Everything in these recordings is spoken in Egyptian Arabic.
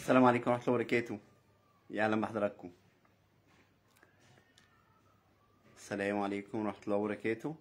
السلام عليكم ورحمة الله وبركاته يا أهلا بحضراتكم السلام عليكم ورحمة الله وبركاته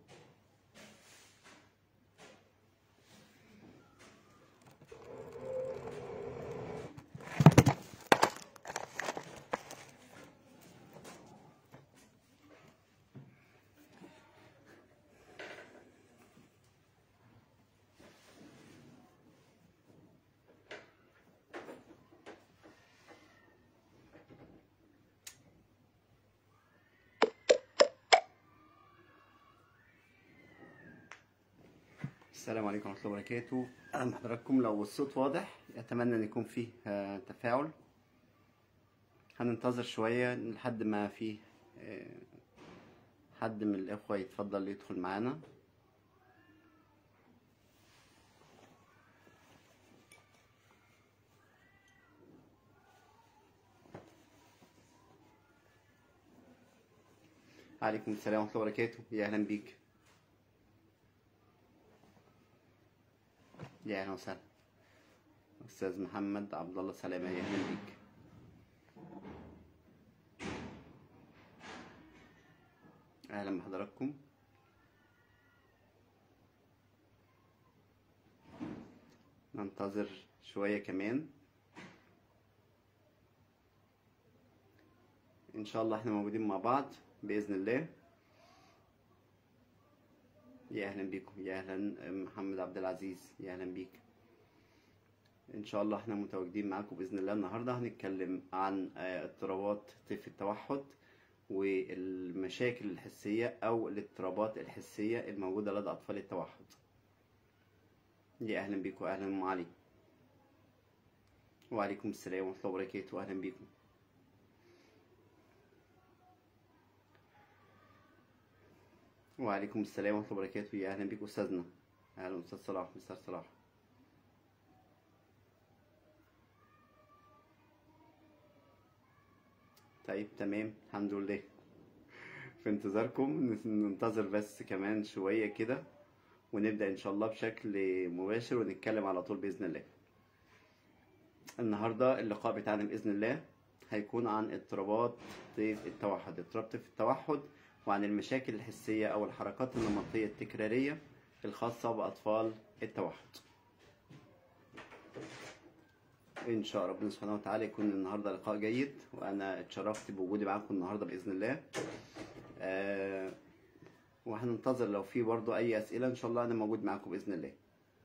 السلام عليكم ورحمة الله وبركاته أهلا بحضراتكم لو الصوت واضح أتمنى أن يكون فيه آه، تفاعل هننتظر شوية لحد ما فيه آه، حد من الإخوة يتفضل يدخل معانا عليكم السلام ورحمة الله وبركاته يا أهلا بيك يا اهلا وسهلا استاذ محمد عبد الله سلامه يا اهلا بيك اهلا بحضراتكم ننتظر شويه كمان ان شاء الله احنا موجودين مع بعض باذن الله يا اهلا بيكم يا اهلا محمد عبد العزيز يا اهلا بيك ان شاء الله احنا متواجدين معاكم باذن الله النهارده هنتكلم عن آه، اضطرابات طيف التوحد والمشاكل الحسيه او الاضطرابات الحسيه الموجوده لدى اطفال التوحد يا اهلا بيكم اهلا ام علي وعليكم السلام ورحمه الله وبركاته اهلا بيكم وعليكم السلام ورحمة الله وبركاته يا أهلا بيك أستاذنا أهلا أستاذ صلاح مستر صلاح طيب تمام الحمد لله في انتظاركم ننتظر بس كمان شوية كده ونبدأ إن شاء الله بشكل مباشر ونتكلم على طول بإذن الله النهاردة اللقاء بتاعنا بإذن الله هيكون عن اضطرابات طيف التوحد اضطراب طيف التوحد وعن المشاكل الحسية أو الحركات النمطية التكرارية الخاصة بأطفال التوحد إن شاء ربنا سبحانه وتعالى يكون النهاردة لقاء جيد وأنا اتشرفت بوجودي معاكم النهاردة بإذن الله آه وهننتظر لو في برضو أي أسئلة إن شاء الله أنا موجود معاكم بإذن الله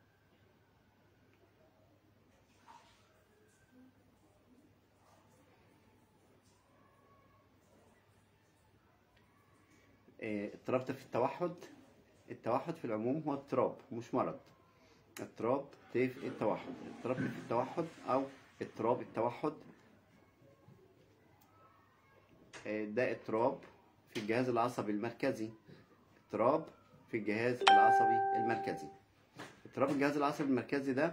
آه، اضطراب في التوحد التوحد في العموم هو اضطراب مش مرض اضطراب طيف التوحد اضطراب طيف التوحد او اضطراب التوحد آه، ده اضطراب في الجهاز العصبي المركزي اضطراب في الجهاز العصبي المركزي اضطراب الجهاز العصبي المركزي ده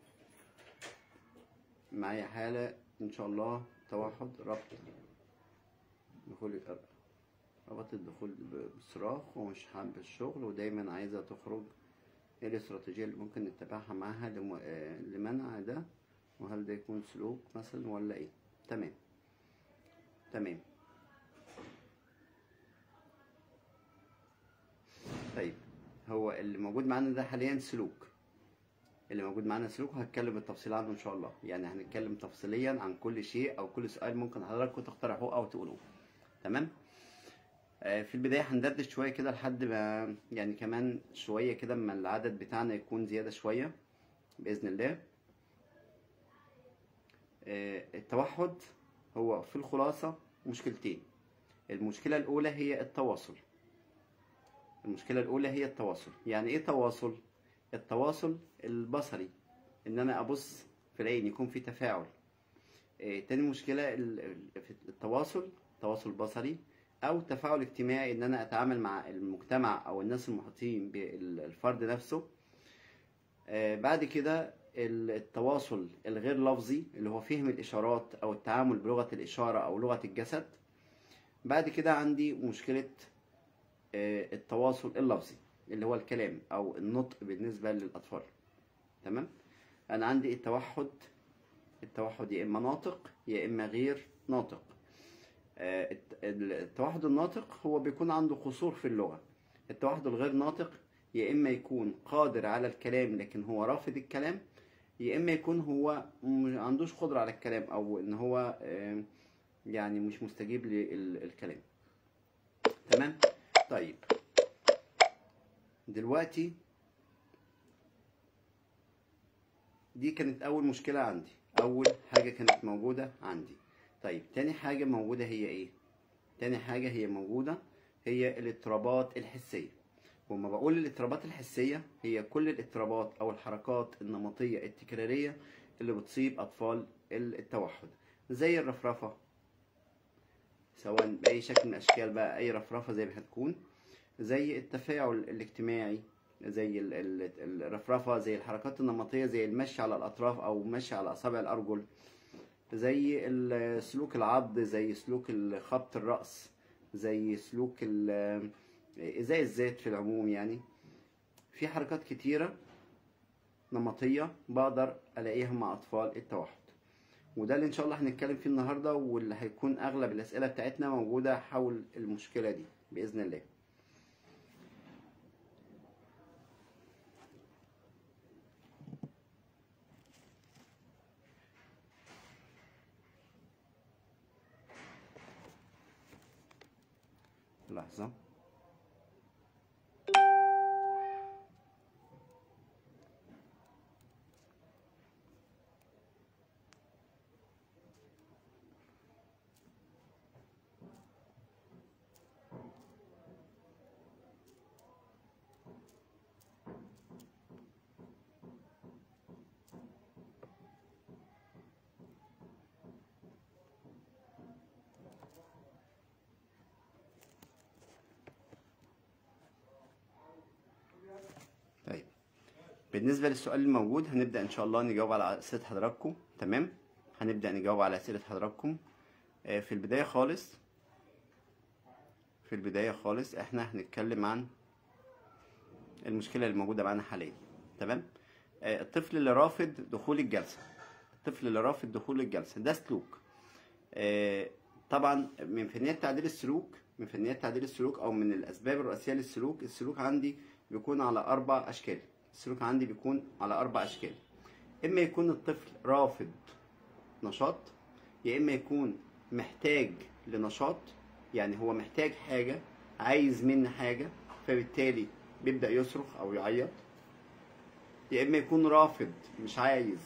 معايا حالة ان شاء الله توحد ربط دخول ربط الدخول بصراخ ومش حابة الشغل ودايما عايزة تخرج ايه الاستراتيجية اللي ممكن نتبعها معاها لم- آه، لمنع ده وهل ده يكون سلوك مثلا ولا ايه تمام تمام طيب هو اللي موجود معانا ده حاليا سلوك اللي موجود معانا سلوك وهتكلم بالتفصيل عنه ان شاء الله يعني هنتكلم تفصيليا عن كل شيء او كل سؤال ممكن حضراتكم تقترحوه او تقولوه تمام آه، في البداية هندردش شوية كده لحد ما يعني كمان شوية كده اما العدد بتاعنا يكون زيادة شوية بإذن الله آه، التوحد هو في الخلاصة مشكلتين المشكلة الأولى هي التواصل المشكلة الأولى هي التواصل يعني إيه تواصل؟ التواصل البصري إن أنا أبص في العين يكون في تفاعل آه، تاني مشكلة ال- ال- في التواصل تواصل بصري او تفاعل اجتماعي ان انا اتعامل مع المجتمع او الناس المحيطين بالفرد نفسه آه، بعد كده التواصل الغير لفظي اللي هو فهم الاشارات او التعامل بلغة الاشارة او لغة الجسد بعد كده عندي مشكلة آه، التواصل اللفظي اللي هو الكلام او النطق بالنسبة للاطفال تمام انا عندي التوحد التوحد يا اما ناطق يا اما غير ناطق آه، الت- التوحد الناطق هو بيكون عنده قصور في اللغة التوحد الغير ناطق يا اما يكون قادر على الكلام لكن هو رافض الكلام يا اما يكون هو ما عندوش قدرة على الكلام او ان هو آه، يعني مش مستجيب للكلام تمام طيب دلوقتي دي كانت اول مشكلة عندي اول حاجة كانت موجودة عندي طيب تاني حاجة موجودة هي ايه تاني حاجة هي موجودة هي الاضطرابات الحسية وما بقول الاضطرابات الحسية هي كل الاضطرابات او الحركات النمطية التكرارية اللي بتصيب اطفال التوحد زي الرفرفة سواء بأي شكل من الأشكال بقى أي رفرفة زي ما هتكون زي التفاعل الاجتماعي زي ال- ال- الرفرفة زي الحركات النمطية زي المشي على الأطراف أو المشي على أصابع الأرجل زي ال- سلوك العض زي سلوك ال- خبط الرأس زي سلوك ال- إزاء الذات في العموم يعني في حركات كتيرة نمطية بقدر ألاقيها مع أطفال التوحد وده اللي ان شاء الله هنتكلم فيه النهارده واللي هيكون اغلب الاسئله بتاعتنا موجوده حول المشكله دي باذن الله لحظه طيب بالنسبة للسؤال الموجود هنبدأ إن شاء الله نجاوب على أسئلة حضراتكم تمام هنبدأ نجاوب على أسئلة حضراتكم آه، في البداية خالص في البداية خالص إحنا هنتكلم عن المشكلة اللي موجودة معانا حاليا تمام آه، الطفل اللي رافض دخول الجلسة الطفل اللي رافض دخول الجلسة ده سلوك آه، طبعا من فنيات تعديل السلوك من فنيات تعديل السلوك او من الاسباب الرئيسيه للسلوك السلوك عندي بيكون على اربع اشكال السلوك عندي بيكون على اربع اشكال اما يكون الطفل رافض نشاط يا اما يكون محتاج لنشاط يعني هو محتاج حاجه عايز مني حاجه فبالتالي بيبدا يصرخ او يعيط يا اما يكون رافض مش عايز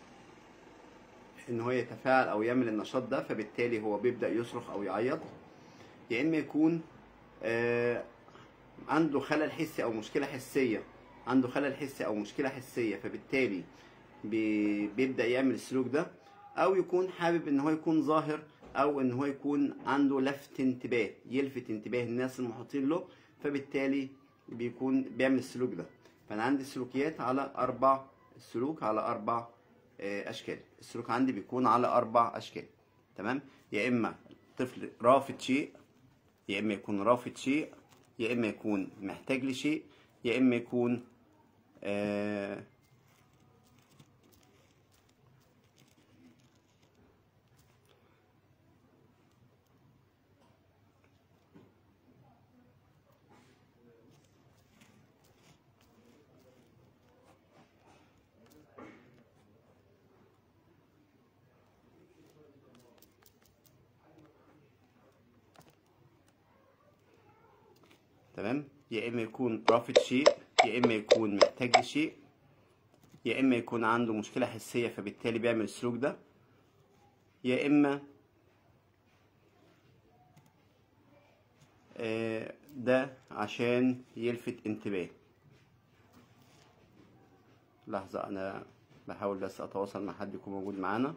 ان هو يتفاعل او يعمل النشاط ده فبالتالي هو بيبدا يصرخ او يعيط يا اما يكون آه، عنده خلل حسي او مشكله حسيه عنده خلل حسي او مشكله حسيه فبالتالي بي- بيبدا يعمل السلوك ده او يكون حابب ان هو يكون ظاهر او ان هو يكون عنده لفت انتباه يلفت انتباه الناس المحيطين له فبالتالي بيكون بيعمل السلوك ده فانا عندي السلوكيات على اربع السلوك على اربع آه، اشكال السلوك عندي بيكون على اربع اشكال تمام يا اما طفل رافض شيء يا اما يكون رافض شيء يا اما يكون محتاج لشيء يا اما يكون آه تمام يا اما يكون رافض شيء يا اما يكون محتاج لشيء يا اما يكون عنده مشكله حسيه فبالتالي بيعمل السلوك ده يا اما آه، ده عشان يلفت انتباه لحظة أنا بحاول بس أتواصل مع حد يكون موجود معانا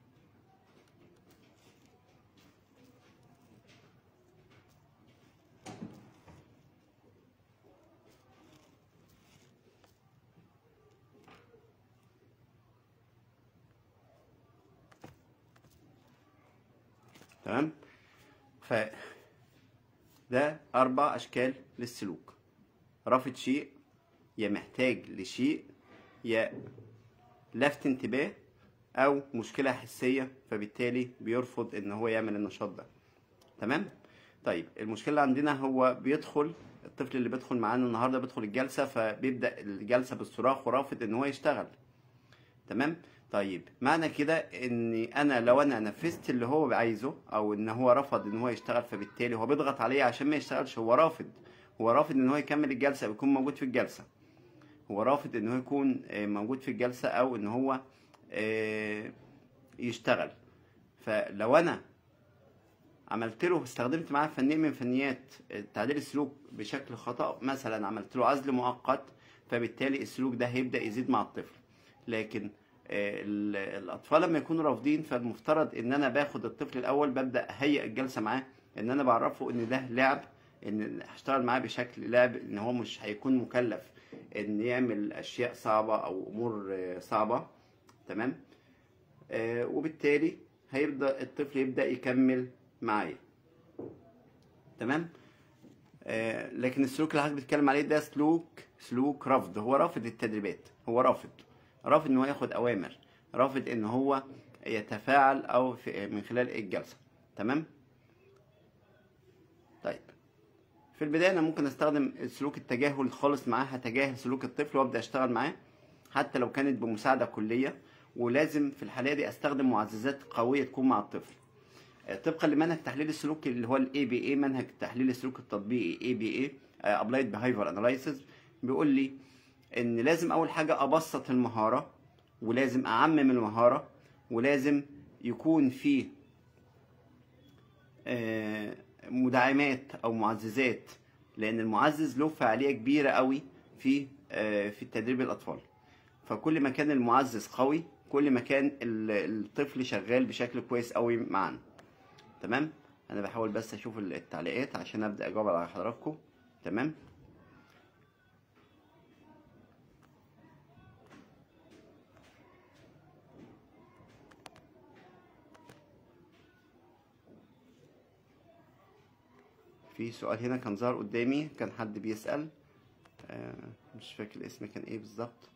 تمام ف ده أربع أشكال للسلوك رافض شيء يا محتاج لشيء يا لفت انتباه او مشكله حسيه فبالتالي بيرفض ان هو يعمل النشاط ده تمام طيب المشكله اللي عندنا هو بيدخل الطفل اللي بيدخل معانا النهارده بيدخل الجلسه فبيبدا الجلسه بالصراخ ورافض ان هو يشتغل تمام طيب معنى كده ان انا لو انا نفذت اللي هو عايزه او ان هو رفض ان هو يشتغل فبالتالي هو بيضغط عليه عشان ما يشتغلش هو رافض هو رافض ان هو يكمل الجلسه ويكون موجود في الجلسه هو رافض ان هو يكون آه، موجود في الجلسه او ان هو آه، يشتغل فلو انا عملت له استخدمت معاه فنية من فنيات تعديل السلوك بشكل خطأ مثلا عملت له عزل مؤقت فبالتالي السلوك ده هيبدأ يزيد مع الطفل لكن آه، ال- الأطفال لما يكونوا رافضين فالمفترض إن أنا باخد الطفل الأول ببدأ أهيئ الجلسة معاه إن أنا بعرفه إن ده لعب إن هشتغل معاه بشكل لعب إن هو مش هيكون مكلف إن يعمل أشياء صعبة أو أمور آه، صعبة تمام آه، وبالتالي هيبدأ الطفل يبدأ يكمل معايا تمام آه لكن السلوك اللي حضرتك بتتكلم عليه ده سلوك سلوك رفض هو رافض التدريبات هو رافض رافض ان هو ياخد اوامر رافض ان هو يتفاعل او في من خلال الجلسه تمام طيب في البدايه انا ممكن استخدم سلوك التجاهل خالص معاه هتجاهل سلوك الطفل وابدا اشتغل معاه حتى لو كانت بمساعده كليه ولازم في الحالة دي استخدم معززات قوية تكون مع الطفل آه، طبقا لمنهج تحليل السلوك اللي هو الاي بي اي منهج تحليل السلوك التطبيقي اي بي اي ابلايد بيهايفر اناليسيس بيقول لي ان لازم اول حاجة ابسط المهارة ولازم اعمم المهارة ولازم يكون في آه، مدعمات او معززات لان المعزز له فعالية كبيرة قوي في آه، في تدريب الاطفال فكل ما كان المعزز قوي كل ما كان ال- الطفل شغال بشكل كويس قوي معانا تمام انا بحاول بس اشوف التعليقات عشان ابدا اجاوب على حضراتكم تمام في سؤال هنا كان ظهر قدامي كان حد بيسأل آه، مش فاكر الاسم كان ايه بالظبط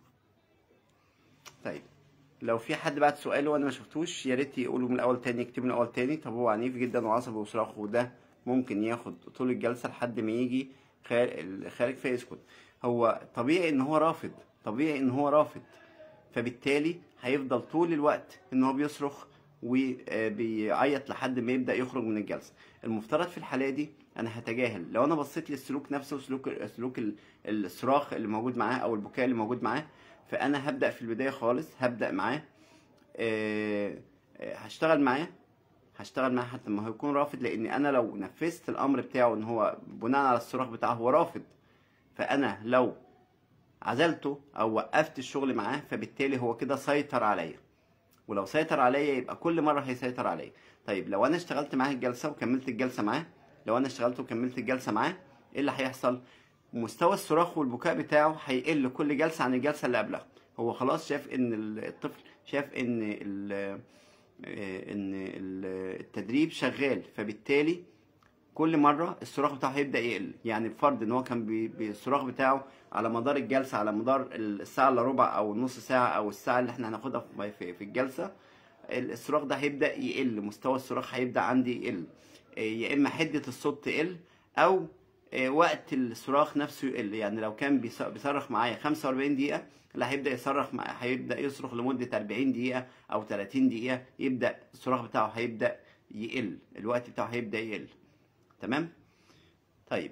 طيب لو في حد بعت سؤال وانا ما شفتوش يا ريت يقوله من الاول تاني يكتبه من الاول تاني طب هو عنيف جدا وعصبي وصراخ وده ممكن ياخد طول الجلسه لحد ما يجي خارج خارج فيسكت هو طبيعي ان هو رافض طبيعي ان هو رافض فبالتالي هيفضل طول الوقت ان هو بيصرخ وبيعيط لحد ما يبدا يخرج من الجلسه المفترض في الحاله دي انا هتجاهل لو انا بصيت للسلوك نفسه سلوك سلوك ال- الصراخ اللي موجود معاه او البكاء اللي موجود معاه فانا هبدا في البدايه خالص هبدا معاه آه، آه، هشتغل معاه هشتغل معاه حتى ما هو يكون رافض لان انا لو نفذت الامر بتاعه ان هو بناء على الصراخ بتاعه هو رافض فانا لو عزلته او وقفت الشغل معاه فبالتالي هو كده سيطر عليا ولو سيطر عليا يبقى كل مره هيسيطر عليا طيب لو انا اشتغلت معاه الجلسه وكملت الجلسه معاه لو انا اشتغلت وكملت الجلسه معاه ايه اللي هيحصل مستوى الصراخ والبكاء بتاعه هيقل كل جلسه عن الجلسه اللي قبلها هو خلاص شاف ان الطفل شاف ان ال ان ال- التدريب شغال فبالتالي كل مره الصراخ بتاعه هيبدا يقل يعني بفرض ان هو كان بي- بي- الصراخ بتاعه على مدار الجلسه على مدار الساعه الا ربع او النص ساعه او الساعه اللي احنا هناخدها في- في في الجلسه الصراخ ده هيبدا يقل مستوى الصراخ هيبدا عندي يقل آه، يا اما حده الصوت تقل او آه، وقت الصراخ نفسه يقل يعني لو كان بيص- بيصرخ معايا 45 دقيقه لا هيبدا يصرخ مع... هيبدا يصرخ لمده 40 دقيقه او 30 دقيقه يبدا الصراخ بتاعه هيبدا يقل الوقت بتاعه هيبدا يقل تمام طيب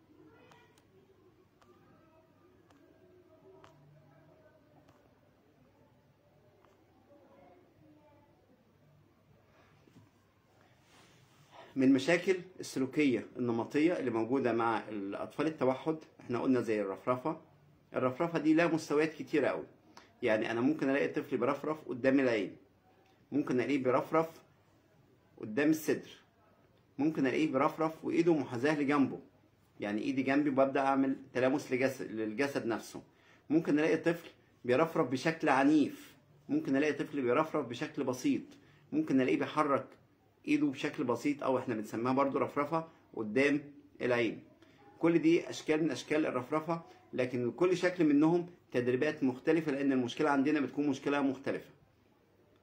من المشاكل السلوكية النمطية اللي موجودة مع الأطفال التوحد احنا قلنا زي الرفرفة الرفرفة دي لها مستويات كتيرة قوي يعني أنا ممكن ألاقي طفل بيرفرف قدام العين ممكن ألاقيه بيرفرف قدام الصدر ممكن ألاقيه بيرفرف وإيده محاذاة لجنبه يعني إيدي جنبي وببدأ أعمل تلامس لجسد للجسد نفسه ممكن ألاقي طفل بيرفرف بشكل عنيف ممكن ألاقي طفل بيرفرف بشكل بسيط ممكن ألاقيه بيحرك ايده بشكل بسيط او احنا بنسميها برضو رفرفه قدام العين كل دي اشكال من اشكال الرفرفه لكن كل شكل منهم تدريبات مختلفه لان المشكله عندنا بتكون مشكله مختلفه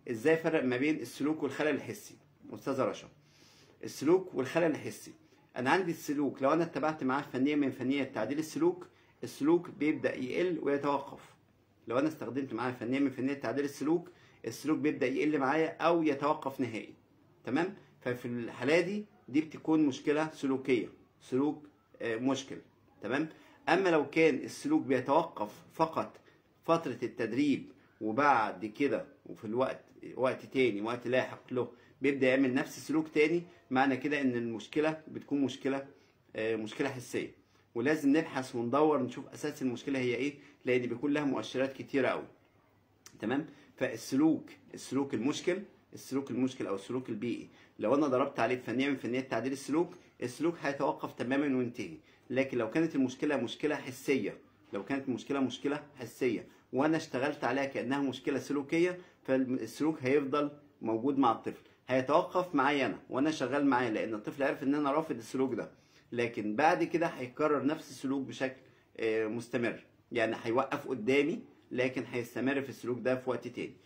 ازاي افرق ما بين السلوك والخلل الحسي استاذه رشا السلوك والخلل الحسي انا عندي السلوك لو انا اتبعت معاه فنيه من فنيات تعديل السلوك السلوك بيبدا يقل ويتوقف لو انا استخدمت معاه فنيه من فنيات تعديل السلوك السلوك بيبدا يقل معايا او يتوقف نهائي تمام ففي الحاله دي دي بتكون مشكله سلوكيه سلوك آه، مشكل تمام اما لو كان السلوك بيتوقف فقط فتره التدريب وبعد كده وفي الوقت وقت تاني وقت لاحق له بيبدا يعمل نفس السلوك تاني معنى كده ان المشكله بتكون مشكله آه، مشكله حسيه ولازم نبحث وندور نشوف اساس المشكله هي ايه لان بيكون لها مؤشرات كتيره قوي تمام فالسلوك السلوك المشكل السلوك المشكل او السلوك البيئي لو انا ضربت عليه فنيه من فنيات تعديل السلوك السلوك هيتوقف تماما وينتهي لكن لو كانت المشكله مشكله حسيه لو كانت المشكله مشكله حسيه وانا اشتغلت عليها كانها مشكله سلوكيه فالسلوك هيفضل موجود مع الطفل هيتوقف معايا انا وانا شغال معاه لان الطفل عارف ان انا رافض السلوك ده لكن بعد كده هيكرر نفس السلوك بشكل آه، مستمر يعني هيوقف قدامي لكن هيستمر في السلوك ده في وقت تاني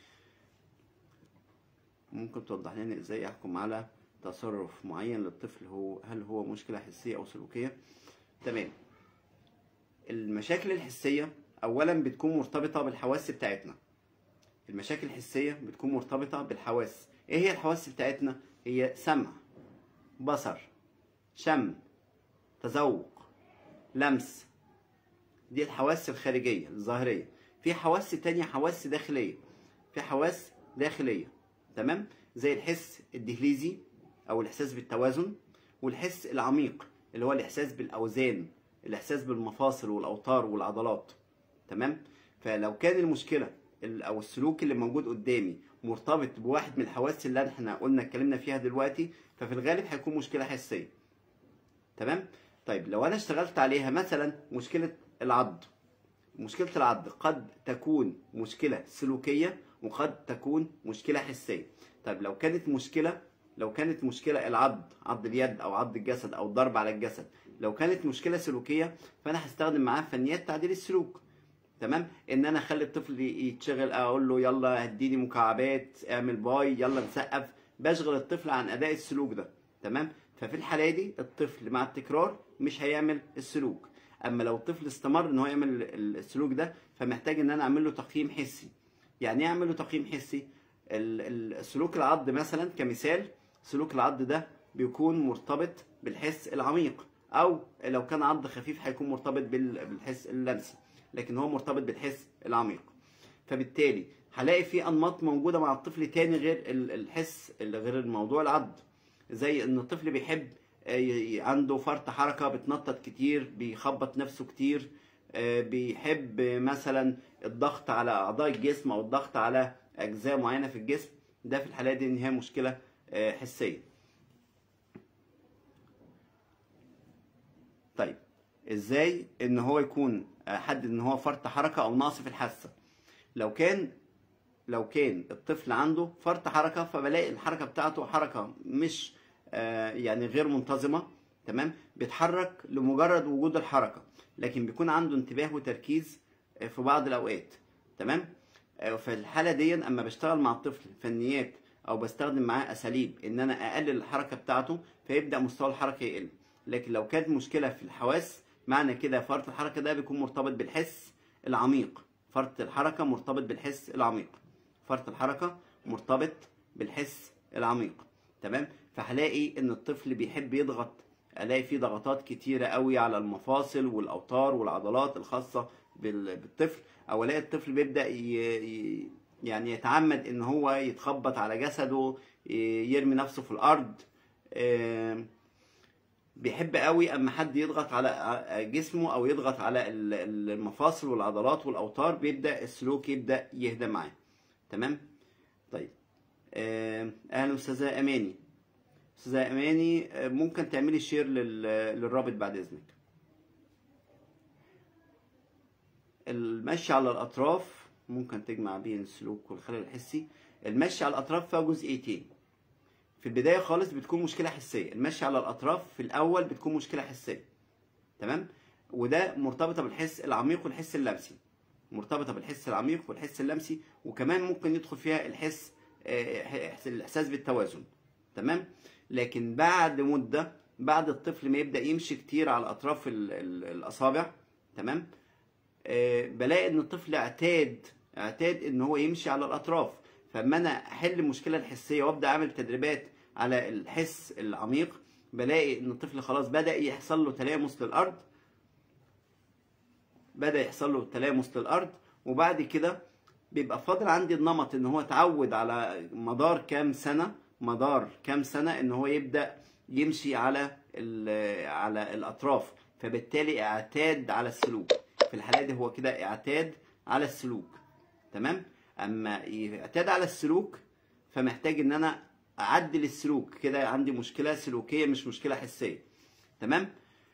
ممكن توضح لنا ازاي احكم على تصرف معين للطفل هو هل هو مشكلة حسية او سلوكية تمام المشاكل الحسية اولا بتكون مرتبطة بالحواس بتاعتنا المشاكل الحسية بتكون مرتبطة بالحواس ايه هي الحواس بتاعتنا هي سمع بصر شم تذوق لمس دي الحواس الخارجية الظاهرية في حواس تانية حواس داخلية في حواس داخلية تمام زي الحس الدهليزي او الاحساس بالتوازن والحس العميق اللي هو الاحساس بالاوزان الاحساس بالمفاصل والاوتار والعضلات تمام فلو كان المشكله ال- او السلوك اللي موجود قدامي مرتبط بواحد من الحواس اللي احنا قلنا اتكلمنا فيها دلوقتي ففي الغالب هيكون مشكله حسيه تمام طيب لو انا اشتغلت عليها مثلا مشكله العض مشكله العض قد تكون مشكله سلوكيه وقد تكون مشكله حسيه طيب لو كانت مشكله لو كانت مشكله العض عض اليد او عض الجسد او الضرب على الجسد لو كانت مشكله سلوكيه فانا هستخدم معاه فنيات تعديل السلوك تمام ان انا اخلي الطفل يتشغل اقول له يلا هديني مكعبات اعمل باي يلا نسقف بشغل الطفل عن اداء السلوك ده تمام ففي الحاله دي الطفل مع التكرار مش هيعمل السلوك اما لو الطفل استمر ان هو يعمل السلوك ده فمحتاج ان انا اعمل له تقييم حسي يعني ايه اعمل له تقييم حسي ال- ال- السلوك العض مثلا كمثال سلوك العض ده بيكون مرتبط بالحس العميق او لو كان عض خفيف هيكون مرتبط بال- بالحس اللمسي لكن هو مرتبط بالحس العميق فبالتالي هلاقي في انماط موجوده مع الطفل تاني غير ال- الحس اللي غير الموضوع العض زي ان الطفل بيحب آه، ي- عنده فرط حركه بتنطط كتير بيخبط نفسه كتير آه، بيحب مثلا الضغط على اعضاء الجسم او الضغط على اجزاء معينه في الجسم ده في الحالات دي ان هي مشكله آه، حسيه طيب ازاي ان هو يكون احدد ان هو فرط حركه او نقص في الحاسه لو كان لو كان الطفل عنده فرط حركه فبلاقي الحركه بتاعته حركه مش آه، يعني غير منتظمه تمام بيتحرك لمجرد وجود الحركه لكن بيكون عنده انتباه وتركيز آه، في بعض الاوقات تمام آه، في الحاله دي اما بشتغل مع الطفل فنيات او بستخدم معاه اساليب ان انا اقلل الحركه بتاعته فيبدا مستوى الحركه يقل لكن لو كانت مشكله في الحواس معنى كده فرط الحركه ده بيكون مرتبط بالحس العميق فرط الحركه مرتبط بالحس العميق فرط الحركه مرتبط بالحس العميق تمام فهلاقي ان الطفل بيحب يضغط الاقي فيه ضغطات كتيره قوي على المفاصل والاوتار والعضلات الخاصه بال- بالطفل او الاقي الطفل بيبدا ي... ي... يعني يتعمد ان هو يتخبط على جسده ي- يرمي نفسه في الارض آم، بيحب قوي اما حد يضغط على ع- جسمه او يضغط على ال- ال- المفاصل والعضلات والاوتار بيبدا السلوك يبدا يهدى معاه تمام طيب آم، اهلا استاذه اماني استاذه اماني آه، ممكن تعملي شير لل- للرابط بعد اذنك المشي على الاطراف ممكن تجمع بين السلوك والخلل الحسي المشي على الاطراف فيها جزئيتين في البدايه خالص بتكون مشكله حسيه المشي على الاطراف في الاول بتكون مشكله حسيه تمام وده مرتبطه بالحس العميق والحس اللمسي مرتبطه بالحس العميق والحس اللمسي وكمان ممكن يدخل فيها الحس آه، إحس- الاحساس بالتوازن تمام لكن بعد مده بعد الطفل ما يبدا يمشي كتير على اطراف ال- ال- الاصابع تمام آه، بلاقي ان الطفل اعتاد اعتاد ان هو يمشي على الاطراف فاما انا احل المشكله الحسيه وابدا اعمل تدريبات على الحس العميق بلاقي ان الطفل خلاص بدا يحصل له تلامس للارض بدا يحصل له تلامس للارض وبعد كده بيبقى فاضل عندي النمط ان هو اتعود على مدار كام سنه مدار كام سنه ان هو يبدا يمشي على ال- على الاطراف فبالتالي اعتاد على السلوك في الحاله دي هو كده اعتاد على السلوك تمام اما يعتاد على السلوك فمحتاج ان انا اعدل السلوك كده عندي مشكله سلوكيه مش مشكله حسيه تمام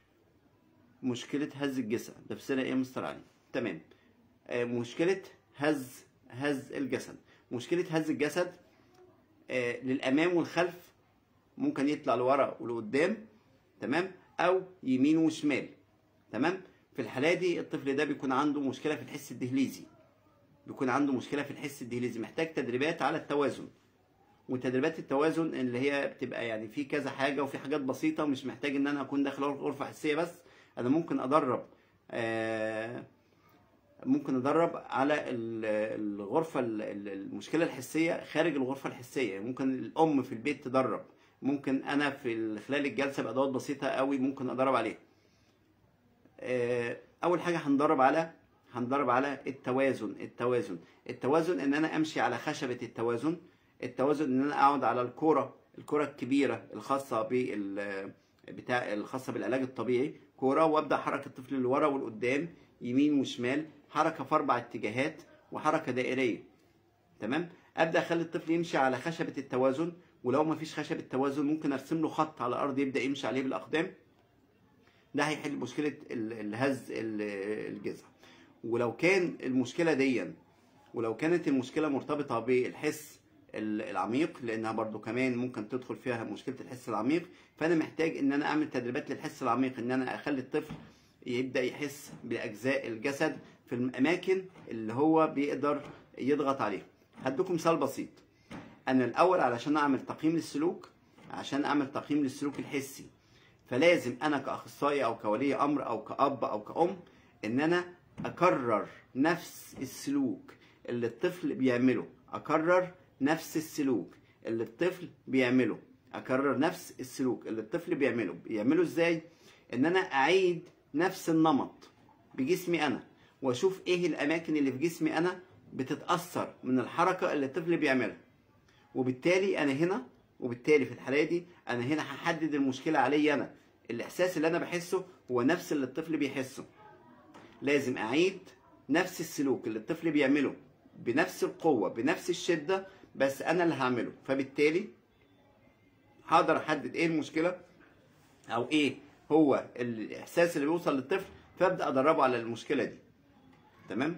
مشكله هز الجسد ده في سنه ايه يا مستر علي تمام آه، مشكله هز هز الجسد مشكله هز الجسد آه، للامام والخلف ممكن يطلع لورا ولقدام تمام او يمين وشمال تمام في الحاله دي الطفل ده بيكون عنده مشكله في الحس الدهليزي بيكون عنده مشكله في الحس الدهليزي محتاج تدريبات على التوازن وتدريبات التوازن اللي هي بتبقى يعني في كذا حاجه وفي حاجات بسيطه مش محتاج ان انا اكون داخل غرفه حسيه بس انا ممكن ادرب آه، ممكن ادرب على ال- الغرفه ال- ال- المشكله الحسيه خارج الغرفه الحسيه ممكن الام في البيت تدرب ممكن انا في ال- خلال الجلسه بادوات بسيطه قوي ممكن ادرب عليها آه، اول حاجه هندرب على هندرب على التوازن التوازن التوازن ان انا امشي على خشبه التوازن التوازن ان انا اقعد على الكوره الكوره الكبيره الخاصه بال بتاع الخاصه بالعلاج الطبيعي كوره وابدا احرك الطفل لورا ولقدام يمين وشمال حركه في اربع اتجاهات وحركه دائريه تمام ابدا اخلي الطفل يمشي على خشبه التوازن ولو ما فيش خشبه توازن ممكن ارسم له خط على الارض يبدا يمشي عليه بالاقدام ده هيحل مشكله ال- الهز ال- الجذع ولو كان المشكله دي ولو كانت المشكله مرتبطه بالحس ال- العميق لانها برضو كمان ممكن تدخل فيها مشكله الحس العميق فانا محتاج ان انا اعمل تدريبات للحس العميق ان انا اخلي الطفل يبدا يحس باجزاء الجسد في الاماكن اللي هو بيقدر يضغط عليها هديكم مثال بسيط انا الاول علشان اعمل تقييم للسلوك عشان اعمل تقييم للسلوك الحسي فلازم انا كاخصائي او كولي امر او كاب او كأم ان انا اكرر نفس السلوك اللي الطفل بيعمله اكرر نفس السلوك اللي الطفل بيعمله اكرر نفس السلوك اللي الطفل بيعمله بيعمله ازاي ان انا اعيد نفس النمط بجسمي انا واشوف ايه الاماكن اللي في جسمي انا بتتاثر من الحركه اللي الطفل بيعملها وبالتالي انا هنا وبالتالي في الحاله دي انا هنا هحدد المشكله عليا انا الاحساس اللي انا بحسه هو نفس اللي الطفل بيحسه لازم اعيد نفس السلوك اللي الطفل بيعمله بنفس القوه بنفس الشده بس انا اللي هعمله فبالتالي هقدر احدد ايه المشكله او ايه هو الاحساس اللي بيوصل للطفل فابدا ادربه على المشكله دي تمام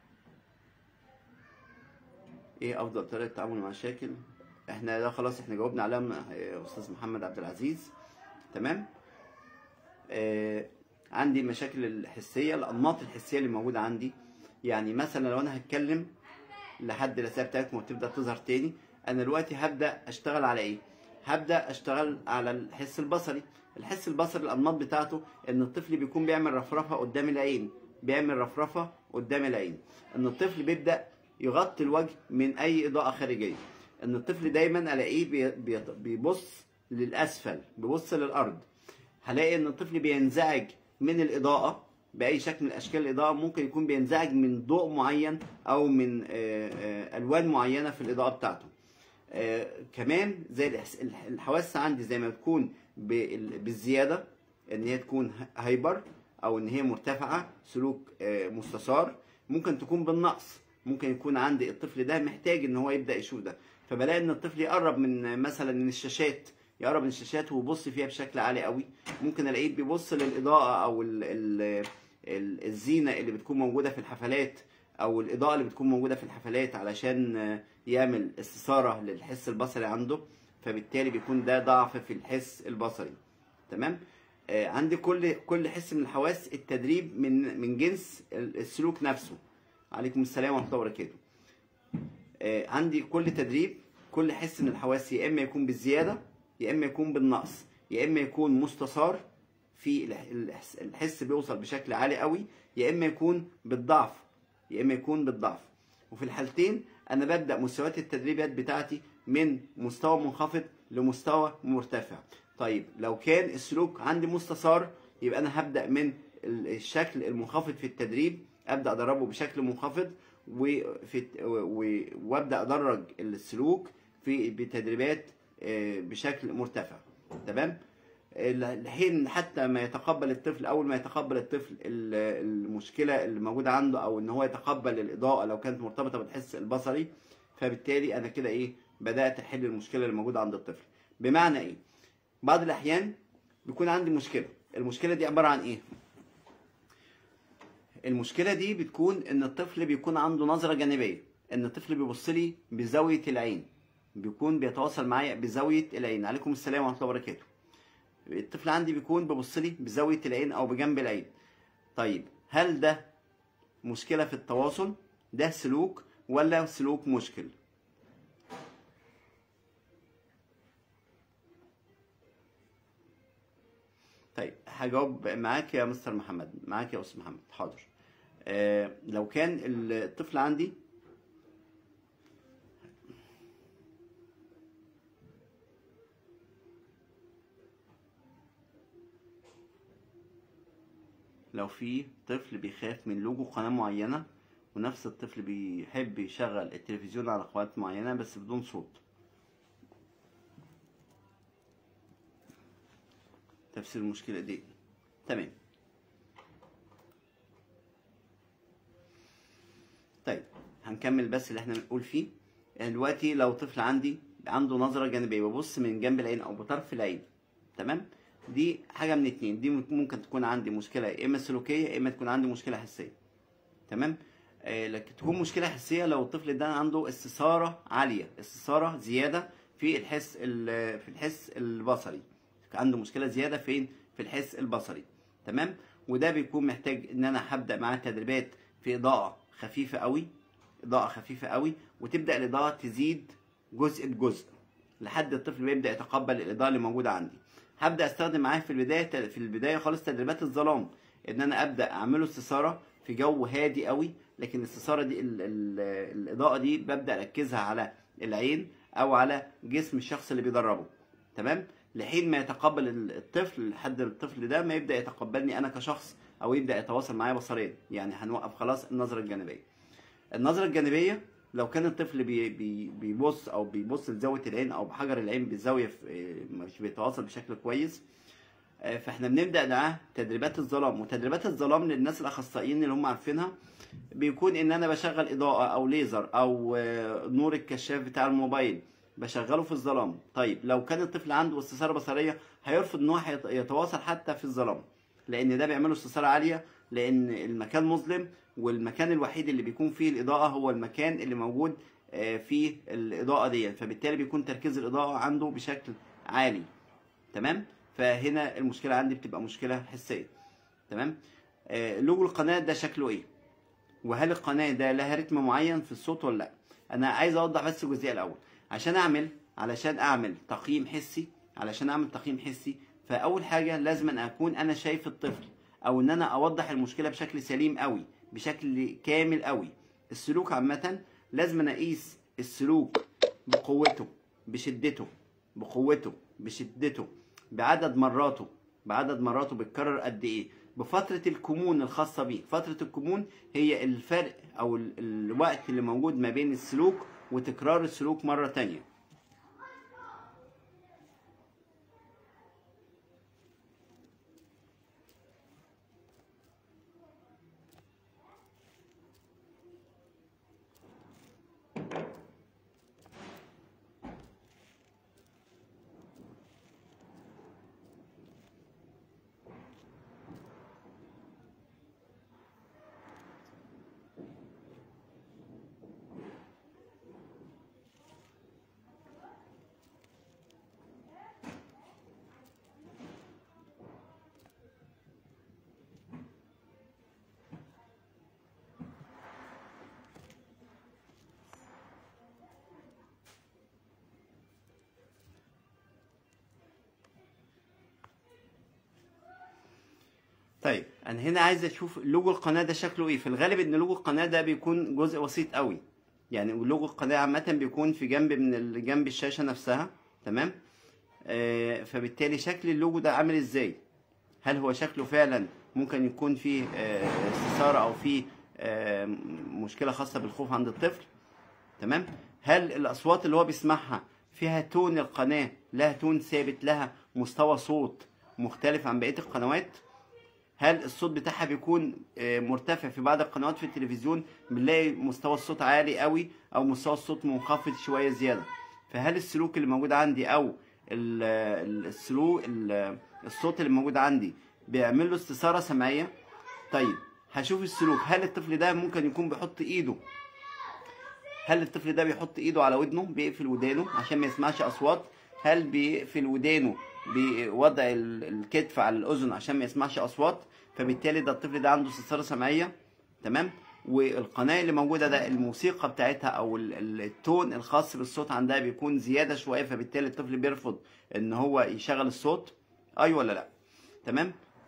ايه افضل طريقه التعامل مع المشاكل احنا ده خلاص احنا جاوبنا عليها م- آه، استاذ محمد عبد العزيز تمام آه عندي المشاكل الحسيه الانماط الحسيه اللي موجوده عندي يعني مثلا لو انا هتكلم لحد الاسئله بتاعتكم وتبدا تظهر تاني انا دلوقتي هبدا اشتغل على ايه هبدا اشتغل على الحس البصري الحس البصري الانماط بتاعته ان الطفل بيكون بيعمل رفرفه قدام العين بيعمل رفرفه قدام العين ان الطفل بيبدا يغطي الوجه من اي اضاءه خارجيه ان الطفل دايما الاقيه بي- بي- بيبص للاسفل بيبص للارض هلاقي ان الطفل بينزعج من الاضاءه باي شكل من اشكال الاضاءه ممكن يكون بينزعج من ضوء معين او من آه، آه، الوان معينه في الاضاءه بتاعته آه، كمان زي الإحس- الح- الحواس عندي زي ما تكون بال- بالزياده ان هي تكون ه- هايبر او ان هي مرتفعه سلوك آه، مستثار ممكن تكون بالنقص ممكن يكون عندي الطفل ده محتاج ان هو يبدا يشوف ده فبلاقي ان الطفل يقرب من مثلا من الشاشات يقرب من الشاشات ويبص فيها بشكل عالي قوي ممكن الاقيه بيبص للاضاءه او ال ال ال الزينه اللي بتكون موجوده في الحفلات او الاضاءه اللي بتكون موجوده في الحفلات علشان آه، يعمل استثاره للحس البصري عنده فبالتالي بيكون ده ضعف في الحس البصري تمام آه، عندي كل كل حس من الحواس التدريب من من جنس السلوك نفسه عليكم السلام ورحمه الله وبركاته آه، عندي كل تدريب كل حس من الحواس يا اما يكون بالزياده يا اما يكون بالنقص يا اما يكون مستثار في الح- الحس- الحس بيوصل بشكل عالي قوي يا اما يكون بالضعف يا اما يكون بالضعف وفي الحالتين انا ببدا مستويات التدريبات بتاعتي من مستوى منخفض لمستوى مرتفع طيب لو كان السلوك عندي مستثار يبقى انا هبدا من ال- الشكل المنخفض في التدريب ابدا ادربه بشكل منخفض وفي و- وابدا ادرج السلوك في بتدريبات آه، بشكل مرتفع تمام الحين حتى ما يتقبل الطفل اول ما يتقبل الطفل ال- المشكله اللي موجوده عنده او ان هو يتقبل الاضاءه لو كانت مرتبطه بالحس البصري فبالتالي انا كده ايه بدات احل المشكله اللي موجوده عند الطفل بمعنى ايه بعض الاحيان بيكون عندي مشكله المشكله دي عباره عن ايه المشكله دي بتكون ان الطفل بيكون عنده نظره جانبيه ان الطفل بيبص لي بزاويه العين بيكون بيتواصل معايا بزاويه العين عليكم السلام ورحمه الله وبركاته الطفل عندي بيكون ببص لي بزاويه العين او بجنب العين طيب هل ده مشكله في التواصل ده سلوك ولا سلوك مشكل طيب هجاوب معاك يا مستر محمد معاك يا استاذ محمد حاضر آه لو كان الطفل عندي لو في طفل بيخاف من لوجو قناة معينة ونفس الطفل بيحب يشغل التلفزيون على قنوات معينة بس بدون صوت تفسير المشكلة دي تمام طيب هنكمل بس اللي احنا بنقول فيه يعني دلوقتي لو طفل عندي عنده نظرة جانبية ببص من جنب العين أو بطرف العين تمام دي حاجة من اتنين دي ممكن تكون عندي مشكلة يا إما سلوكية يا إما تكون عندي مشكلة حسية تمام آه لكن تكون مشكلة حسية لو الطفل ده عنده استثارة عالية استثارة زيادة في الحس ال- في الحس البصري عنده مشكلة زيادة فين في الحس البصري تمام وده بيكون محتاج ان انا هبدا معاه تدريبات في اضاءه خفيفه قوي اضاءه خفيفه قوي وتبدا الاضاءه تزيد جزء بجزء لحد الطفل بيبدا يتقبل الاضاءه اللي موجوده عندي هبدا استخدم معاه في البدايه في البدايه خالص تدريبات الظلام ان انا ابدا اعمله استثاره في جو هادي قوي لكن الاستثاره دي ال ال الاضاءه دي ببدا اركزها على العين او على جسم الشخص اللي بيدربه تمام لحين ما يتقبل الطفل لحد الطفل ده ما يبدا يتقبلني انا كشخص او يبدا يتواصل معايا بصريا يعني هنوقف خلاص النظره الجانبيه النظره الجانبيه لو كان الطفل بي بي بيبص او بيبص لزاويه العين او بحجر العين بالزاويه في- مش بيتواصل بشكل كويس آه، فاحنا بنبدا معاه تدريبات الظلام وتدريبات الظلام للناس الاخصائيين اللي هم عارفينها بيكون ان انا بشغل اضاءه او ليزر او آه، نور الكشاف بتاع الموبايل بشغله في الظلام طيب لو كان الطفل عنده استثاره بصريه هيرفض ان هو هيت- يتواصل حتى في الظلام لان ده بيعمله استثاره عاليه لان المكان مظلم والمكان الوحيد اللي بيكون فيه الاضاءه هو المكان اللي موجود آه، فيه الاضاءه دي فبالتالي بيكون تركيز الاضاءه عنده بشكل عالي تمام فهنا المشكله عندي بتبقى مشكله حسيه تمام آه، لوجو القناه ده شكله ايه وهل القناه ده لها رتم معين في الصوت ولا لا انا عايز اوضح بس الجزئيه الاول عشان اعمل علشان اعمل تقييم حسي علشان اعمل تقييم حسي فاول حاجه لازم أن اكون انا شايف الطفل او ان انا اوضح المشكله بشكل سليم قوي بشكل كامل قوي السلوك عامه لازم أنا اقيس السلوك بقوته بشدته بقوته بشدته بعدد مراته بعدد مراته بيتكرر قد ايه بفترة الكمون الخاصة بيه فترة الكمون هي الفرق او ال- الوقت اللي موجود ما بين السلوك وتكرار السلوك مرة تانية طيب انا هنا عايز اشوف لوجو القناه ده شكله ايه في الغالب ان لوجو القناه ده بيكون جزء بسيط قوي يعني لوجو القناه عامه بيكون في جنب من ال- جنب الشاشه نفسها تمام آه فبالتالي شكل اللوجو ده عامل ازاي هل هو شكله فعلا ممكن يكون فيه آه، استثاره او فيه آه، مشكله خاصه بالخوف عند الطفل تمام هل الاصوات اللي هو بيسمعها فيها تون القناه لها تون ثابت لها مستوى صوت مختلف عن بقيه القنوات هل الصوت بتاعها بيكون آه، مرتفع في بعض القنوات في التلفزيون بنلاقي مستوى الصوت عالي قوي او مستوى الصوت منخفض شويه زياده فهل السلوك اللي موجود عندي او ال- ال- السلوك ال- الصوت اللي موجود عندي بيعمل له استثاره سمعيه طيب هشوف السلوك هل الطفل ده ممكن يكون بيحط ايده هل الطفل ده بيحط ايده على ودنه بيقفل ودانه عشان ما يسمعش اصوات هل بيقفل ودانه بوضع ال- الكتف على الاذن عشان ما يسمعش اصوات فبالتالي ده الطفل ده عنده استثاره سمعيه تمام والقناه اللي موجوده ده الموسيقى بتاعتها او ال- ال- التون الخاص بالصوت عندها بيكون زياده شويه فبالتالي الطفل بيرفض ان هو يشغل الصوت ايوه ولا لا تمام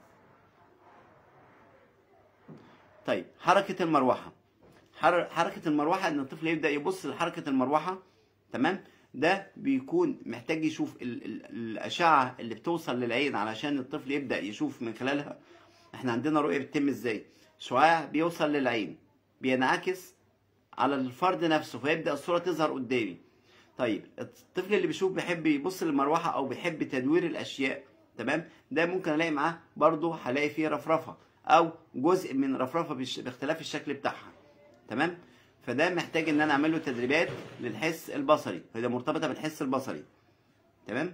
طيب حركه المروحه حر- حركه المروحه ان الطفل يبدا يبص لحركه المروحه تمام ده بيكون محتاج يشوف ال ال الاشعه اللي بتوصل للعين علشان الطفل يبدا يشوف من خلالها احنا عندنا رؤيه بتتم ازاي شعاع بيوصل للعين بينعكس على الفرد نفسه فيبدا الصوره تظهر قدامي طيب الطفل اللي بيشوف بيحب يبص للمروحه او بيحب تدوير الاشياء تمام ده ممكن الاقي معاه برضه هلاقي فيه رفرفه او جزء من رفرفه بالش- باختلاف الشكل بتاعها تمام فده محتاج ان انا اعمل له تدريبات للحس البصري فده مرتبطه بالحس البصري تمام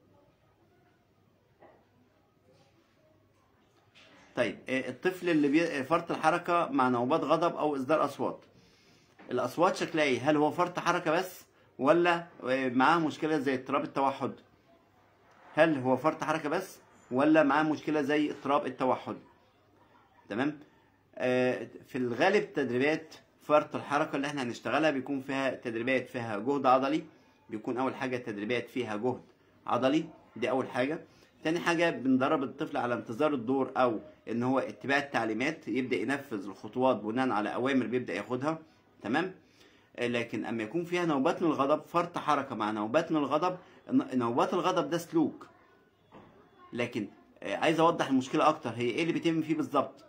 طيب آه، الطفل اللي بي... فرط الحركه مع نوبات غضب او اصدار اصوات الاصوات شكلها ايه هل هو فرط حركه بس ولا آه، معاه مشكله زي اضطراب التوحد هل هو فرط حركه بس ولا معاه مشكله زي اضطراب التوحد تمام آه، في الغالب تدريبات فرط الحركه اللي احنا هنشتغلها بيكون فيها تدريبات فيها جهد عضلي بيكون اول حاجه تدريبات فيها جهد عضلي دي اول حاجه تاني حاجه بندرب الطفل على انتظار الدور او ان هو اتباع التعليمات يبدا ينفذ الخطوات بناء على اوامر بيبدا ياخدها تمام آه، لكن اما يكون فيها نوبات من الغضب فرط حركه مع نوبات من الغضب ن- نوبات الغضب ده سلوك لكن آه، عايز اوضح المشكله اكتر هي ايه اللي بيتم فيه بالظبط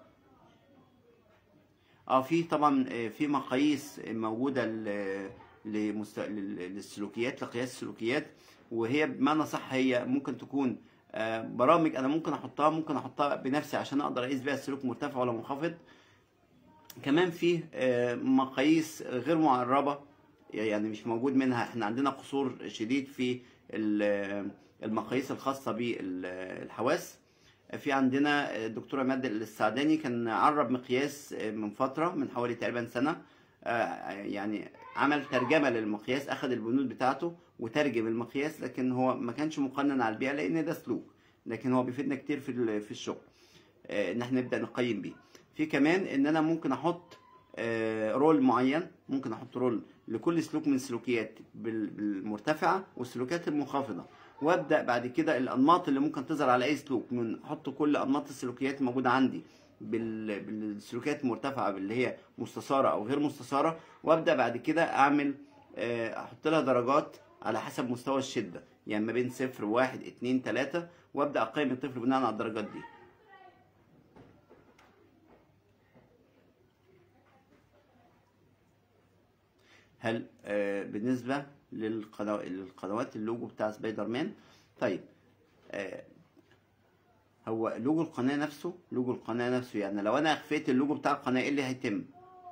اه في طبعا آه، في مقاييس موجوده ل- لمست... لل- للسلوكيات لقياس السلوكيات وهي بمعنى صح هي ممكن تكون آه، برامج انا ممكن احطها ممكن احطها بنفسي عشان اقدر اقيس بيها السلوك مرتفع ولا منخفض كمان فيه آه، مقاييس غير معربه يعني مش موجود منها احنا عندنا قصور شديد في ال- المقاييس الخاصه بالحواس في عندنا الدكتور عماد السعداني كان عرب مقياس من فتره من حوالي تقريبا سنه آه، يعني عمل ترجمه للمقياس اخذ البنود بتاعته وترجم المقياس لكن هو ما كانش مقنن على البيئه لان ده سلوك لكن هو بيفيدنا كتير في ال- في الشغل آه، ان احنا نبدا نقيم بيه في كمان ان انا ممكن احط آه، رول معين ممكن احط رول لكل سلوك من السلوكيات بال- بالمرتفعه والسلوكيات المنخفضه وابدا بعد كده الانماط اللي ممكن تظهر على اي سلوك من احط كل انماط السلوكيات الموجوده عندي بال- بالسلوكيات المرتفعه اللي هي مستثاره او غير مستثاره وابدا بعد كده اعمل آه، احط لها درجات على حسب مستوى الشده يعني ما بين صفر واحد اتنين تلاته وابدا اقيم الطفل بناء على الدرجات دي هل آه، بالنسبة للقنوات للقنوات اللوجو بتاع سبايدر مان طيب آه، هو لوجو القناة نفسه لوجو القناة نفسه يعني لو أنا أخفيت اللوجو بتاع القناة إيه اللي هيتم؟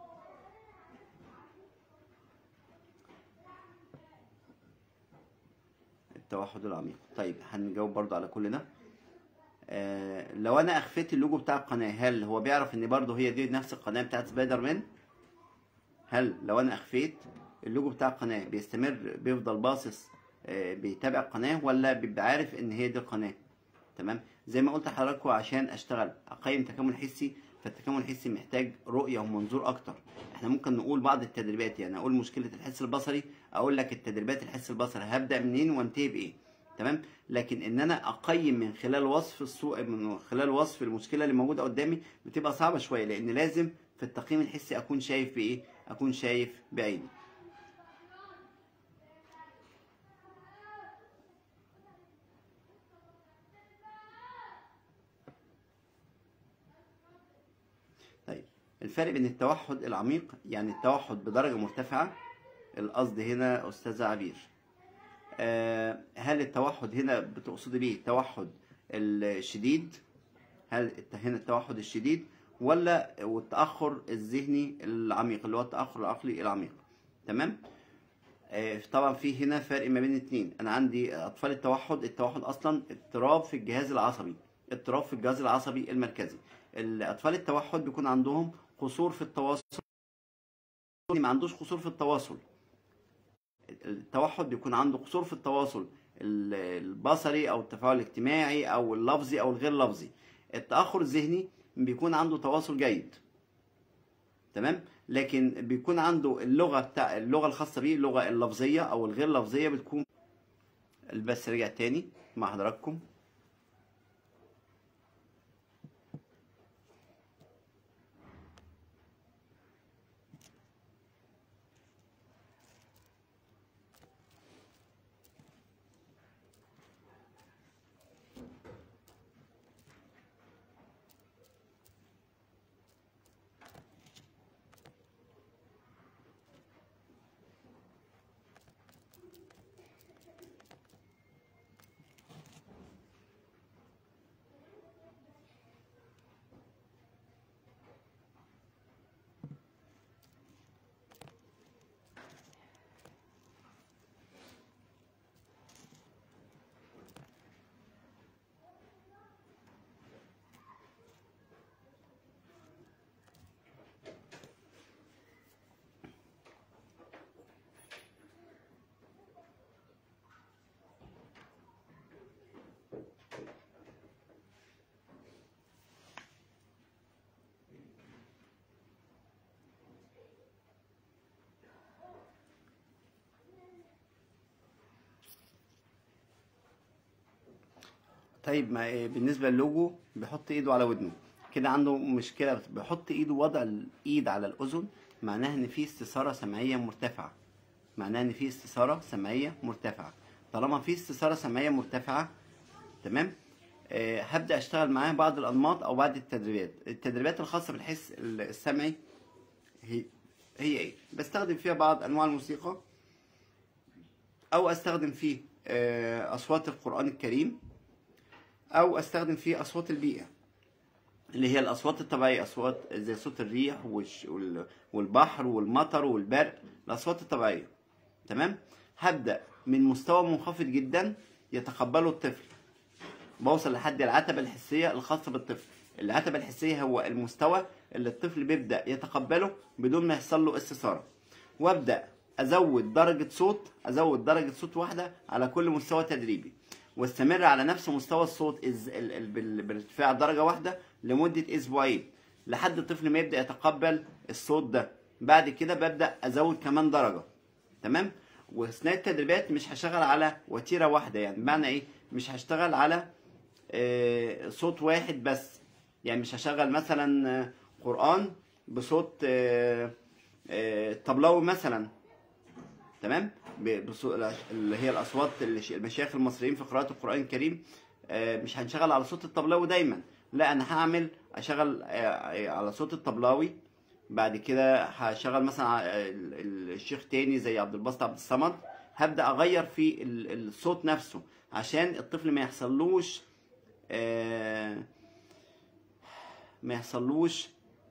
التوحد العميق طيب هنجاوب برضو على كل ده آه، لو أنا أخفيت اللوجو بتاع القناة هل هو بيعرف إن برضو هي دي نفس القناة بتاعت سبايدر مان؟ هل لو انا اخفيت اللوجو بتاع القناه بيستمر بيفضل باصص آه، بيتابع القناه ولا بيبقى عارف ان هي دي القناه تمام زي ما قلت لحضراتكم عشان اشتغل اقيم تكامل حسي فالتكامل الحسي محتاج رؤيه ومنظور اكتر احنا ممكن نقول بعض التدريبات يعني اقول مشكله الحس البصري اقول لك التدريبات الحس البصري هبدا منين وانتهي بايه تمام لكن ان انا اقيم من خلال وصف السوق من خلال وصف المشكله اللي موجوده قدامي بتبقى صعبه شويه لان لازم في التقييم الحسي اكون شايف بايه اكون شايف بعيني طيب الفرق بين التوحد العميق يعني التوحد بدرجه مرتفعه القصد هنا استاذه عبير آه، هل التوحد هنا بتقصدي بيه التوحد الشديد هل الت- هنا التوحد الشديد ولا والتأخر الذهني العميق اللي هو التأخر العقلي العميق تمام آه، طبعا في هنا فرق ما بين الاثنين انا عندي اطفال التوحد التوحد اصلا اضطراب في الجهاز العصبي اضطراب في الجهاز العصبي المركزي الاطفال التوحد بيكون عندهم قصور في التواصل ما عندوش قصور في التواصل التوحد بيكون عنده قصور في التواصل ال- البصري او التفاعل الاجتماعي او اللفظي او الغير لفظي التاخر الذهني بيكون عنده تواصل جيد تمام لكن بيكون عنده اللغه بتاع اللغه الخاصه بيه اللغه اللفظيه او الغير لفظيه بتكون البث رجع تاني مع حضراتكم طيب ما إيه بالنسبه للوجو بيحط ايده على ودنه كده عنده مشكله بيحط ايده وضع الايد على الاذن معناها ان في استثاره سمعيه مرتفعه معناها ان في استثاره سمعيه مرتفعه طالما في استثاره سمعيه مرتفعه تمام آه هبدا اشتغل معاه بعض الانماط او بعض التدريبات التدريبات الخاصه بالحس السمعي هي هي ايه بستخدم فيها بعض انواع الموسيقى او استخدم فيه آه اصوات القران الكريم او استخدم فيه اصوات البيئه اللي هي الاصوات الطبيعيه اصوات زي صوت الريح والش- وال- والبحر والمطر والبرق الاصوات الطبيعيه تمام هبدا من مستوى منخفض جدا يتقبله الطفل بوصل لحد العتبه الحسيه الخاصه بالطفل العتبه الحسيه هو المستوى اللي الطفل بيبدا يتقبله بدون ما يحصل له استثاره وابدا ازود درجه صوت ازود درجه صوت واحده على كل مستوى تدريبي واستمر على نفس مستوى الصوت إز... ال... ال... بال... بارتفاع درجه واحده لمده اسبوعين لحد الطفل ما يبدا يتقبل الصوت ده بعد كده ببدا ازود كمان درجه تمام واثناء التدريبات مش هشتغل على وتيره واحده يعني بمعنى ايه مش هشتغل على آه، صوت واحد بس يعني مش هشغل مثلا آه، قرآن بصوت آه، آه، طبلاوي مثلا تمام ب- بصو- اللي هي الاصوات اللي ش- المشايخ المصريين في قراءة القرآن الكريم آه، مش هنشغل على صوت الطبلاوي دايما لا انا هعمل اشغل آه، على صوت الطبلاوي بعد كده هشغل مثلا ع- ال- ال- الشيخ تاني زي عبد الباسط عبد الصمد هبدا اغير في ال- الصوت نفسه عشان الطفل ما يحصلوش آه، ما يحصلوش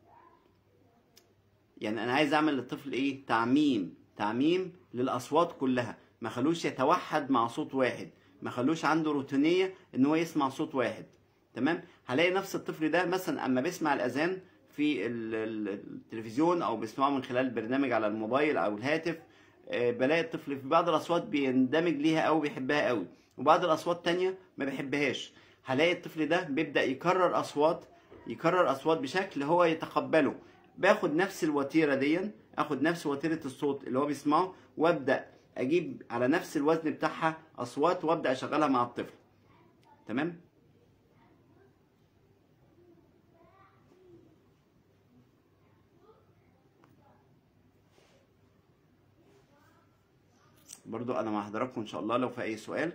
يعني انا عايز اعمل للطفل ايه تعميم تعميم للاصوات كلها ما خلوش يتوحد مع صوت واحد ما خلوش عنده روتينيه ان هو يسمع صوت واحد تمام هلاقي نفس الطفل ده مثلا اما بيسمع الاذان في ال- ال- التلفزيون او بيسمعه من خلال برنامج على الموبايل او الهاتف آه، بلاقي الطفل في بعض الاصوات بيندمج ليها قوي بيحبها قوي وبعض الاصوات تانية ما بيحبهاش هلاقي الطفل ده بيبدا يكرر اصوات يكرر اصوات بشكل هو يتقبله باخد نفس الوتيره دي اخد نفس وتيره الصوت اللي هو بيسمعه وابدا اجيب على نفس الوزن بتاعها اصوات وابدا اشغلها مع الطفل تمام برضو انا مع حضراتكم ان شاء الله لو في اي سؤال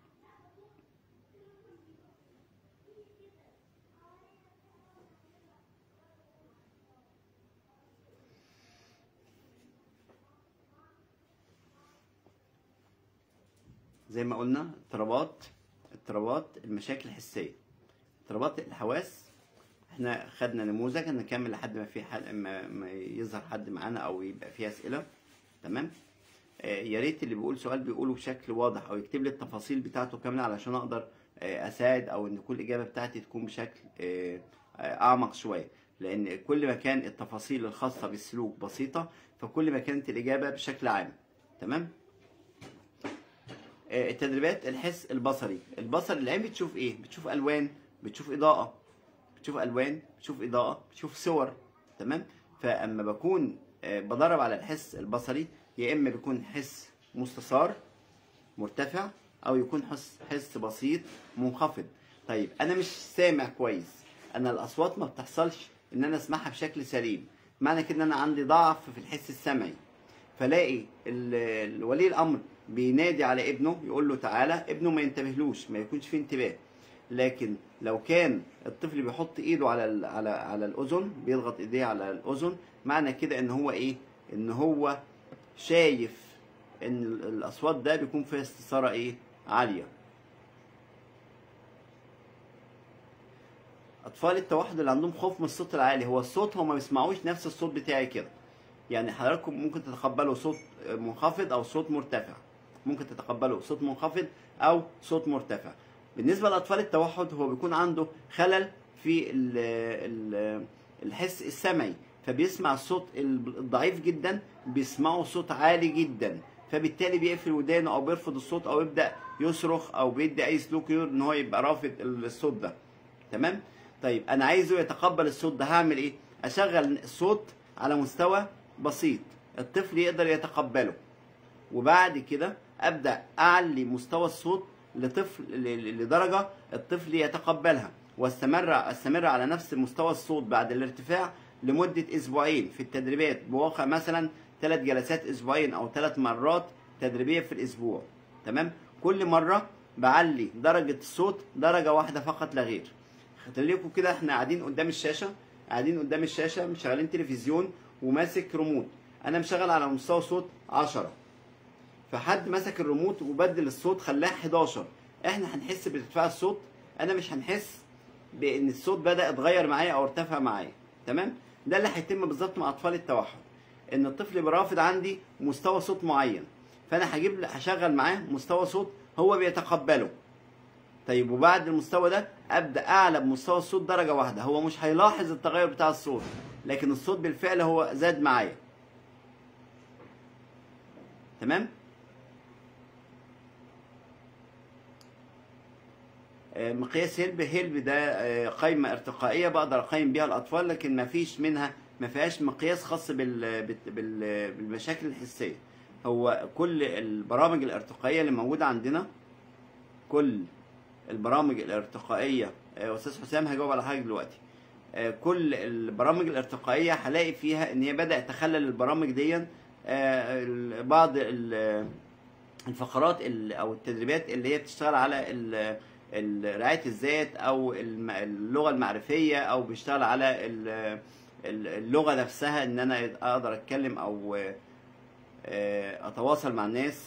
زي ما قلنا اضطرابات اضطرابات المشاكل الحسيه اضطرابات الحواس احنا خدنا نموذج هنكمل لحد ما في حد ما, ما يظهر حد معانا او يبقى فيه اسئله تمام آه، يا ريت اللي بيقول سؤال بيقوله بشكل واضح او يكتب لي التفاصيل بتاعته كامله علشان اقدر آه، اساعد او ان كل اجابه بتاعتي تكون بشكل آه، آه، اعمق شويه لان كل ما كان التفاصيل الخاصه بالسلوك بسيطه فكل ما كانت الاجابه بشكل عام تمام آه، التدريبات الحس البصري البصر العين بتشوف ايه بتشوف الوان بتشوف اضاءه بتشوف الوان بتشوف اضاءه بتشوف صور تمام فاما بكون آه، بدرب على الحس البصري يا اما بيكون حس مستثار مرتفع او يكون حس حس بسيط منخفض طيب انا مش سامع كويس انا الاصوات ما بتحصلش ان انا اسمعها بشكل سليم معنى كده ان انا عندي ضعف في الحس السمعي فلاقي ال- ال- ولي الامر بينادي على ابنه يقول له تعالى ابنه ما ينتبهلوش ما يكونش فيه انتباه لكن لو كان الطفل بيحط ايده على ال- على على الاذن بيضغط ايديه على الاذن معنى كده ان هو ايه ان هو شايف ان ال- الاصوات ده بيكون فيها استثاره ايه عاليه اطفال التوحد اللي عندهم خوف من الصوت العالي هو الصوت هم ما بيسمعوش نفس الصوت بتاعي كده يعني حضراتكم ممكن تتقبلوا صوت منخفض او صوت مرتفع ممكن تتقبلوا صوت منخفض او صوت مرتفع بالنسبه لاطفال التوحد هو بيكون عنده خلل في ال ال الحس السمعي فبيسمع الصوت الضعيف جدا بيسمعه صوت عالي جدا فبالتالي بيقفل ودانه او بيرفض الصوت او يبدا يصرخ او بيدي اي سلوك يقول ان هو يبقى رافض الصوت ده تمام طيب انا عايزه يتقبل الصوت ده هعمل ايه اشغل الصوت على مستوى بسيط الطفل يقدر يتقبله وبعد كده ابدا اعلي مستوى الصوت لطفل ل- لدرجه الطفل يتقبلها واستمر استمر على نفس مستوى الصوت بعد الارتفاع لمده اسبوعين في التدريبات بواقع مثلا ثلاث جلسات اسبوعين او ثلاث مرات تدريبيه في الاسبوع تمام كل مره بعلي درجه الصوت درجه واحده فقط لا غير خليكم كده احنا قاعدين قدام الشاشه قاعدين قدام الشاشه مشغلين تلفزيون وماسك ريموت انا مشغل على مستوى صوت 10 فحد مسك الريموت وبدل الصوت خلاه 11 احنا هنحس بارتفاع الصوت انا مش هنحس بان الصوت بدا يتغير معايا او ارتفع معايا تمام ده اللي هيتم بالظبط مع اطفال التوحد ان الطفل برافض عندي مستوى صوت معين فانا هجيب هشغل معاه مستوى صوت هو بيتقبله طيب وبعد المستوى ده ابدا اعلى بمستوى الصوت درجه واحده هو مش هيلاحظ التغير بتاع الصوت لكن الصوت بالفعل هو زاد معايا تمام آه، مقياس هيلب هيلب ده آه، قائمة ارتقائية بقدر أقيم بيها الأطفال لكن ما فيش منها ما فيهاش مقياس خاص بال بال- بال- بالمشاكل الحسية هو كل البرامج الارتقائية اللي موجودة عندنا كل البرامج الارتقائية آه، أستاذ حسام هجاوب على حاجة دلوقتي آه، كل البرامج الارتقائية هلاقي فيها إن هي بدأت تخلل البرامج دي آه، ال- بعض ال- الفقرات ال- او التدريبات اللي هي بتشتغل على ال- ال- رعايه الذات او الم- اللغه المعرفيه او بيشتغل على ال- ال- اللغه نفسها ان انا اقدر اتكلم او آه، اتواصل مع الناس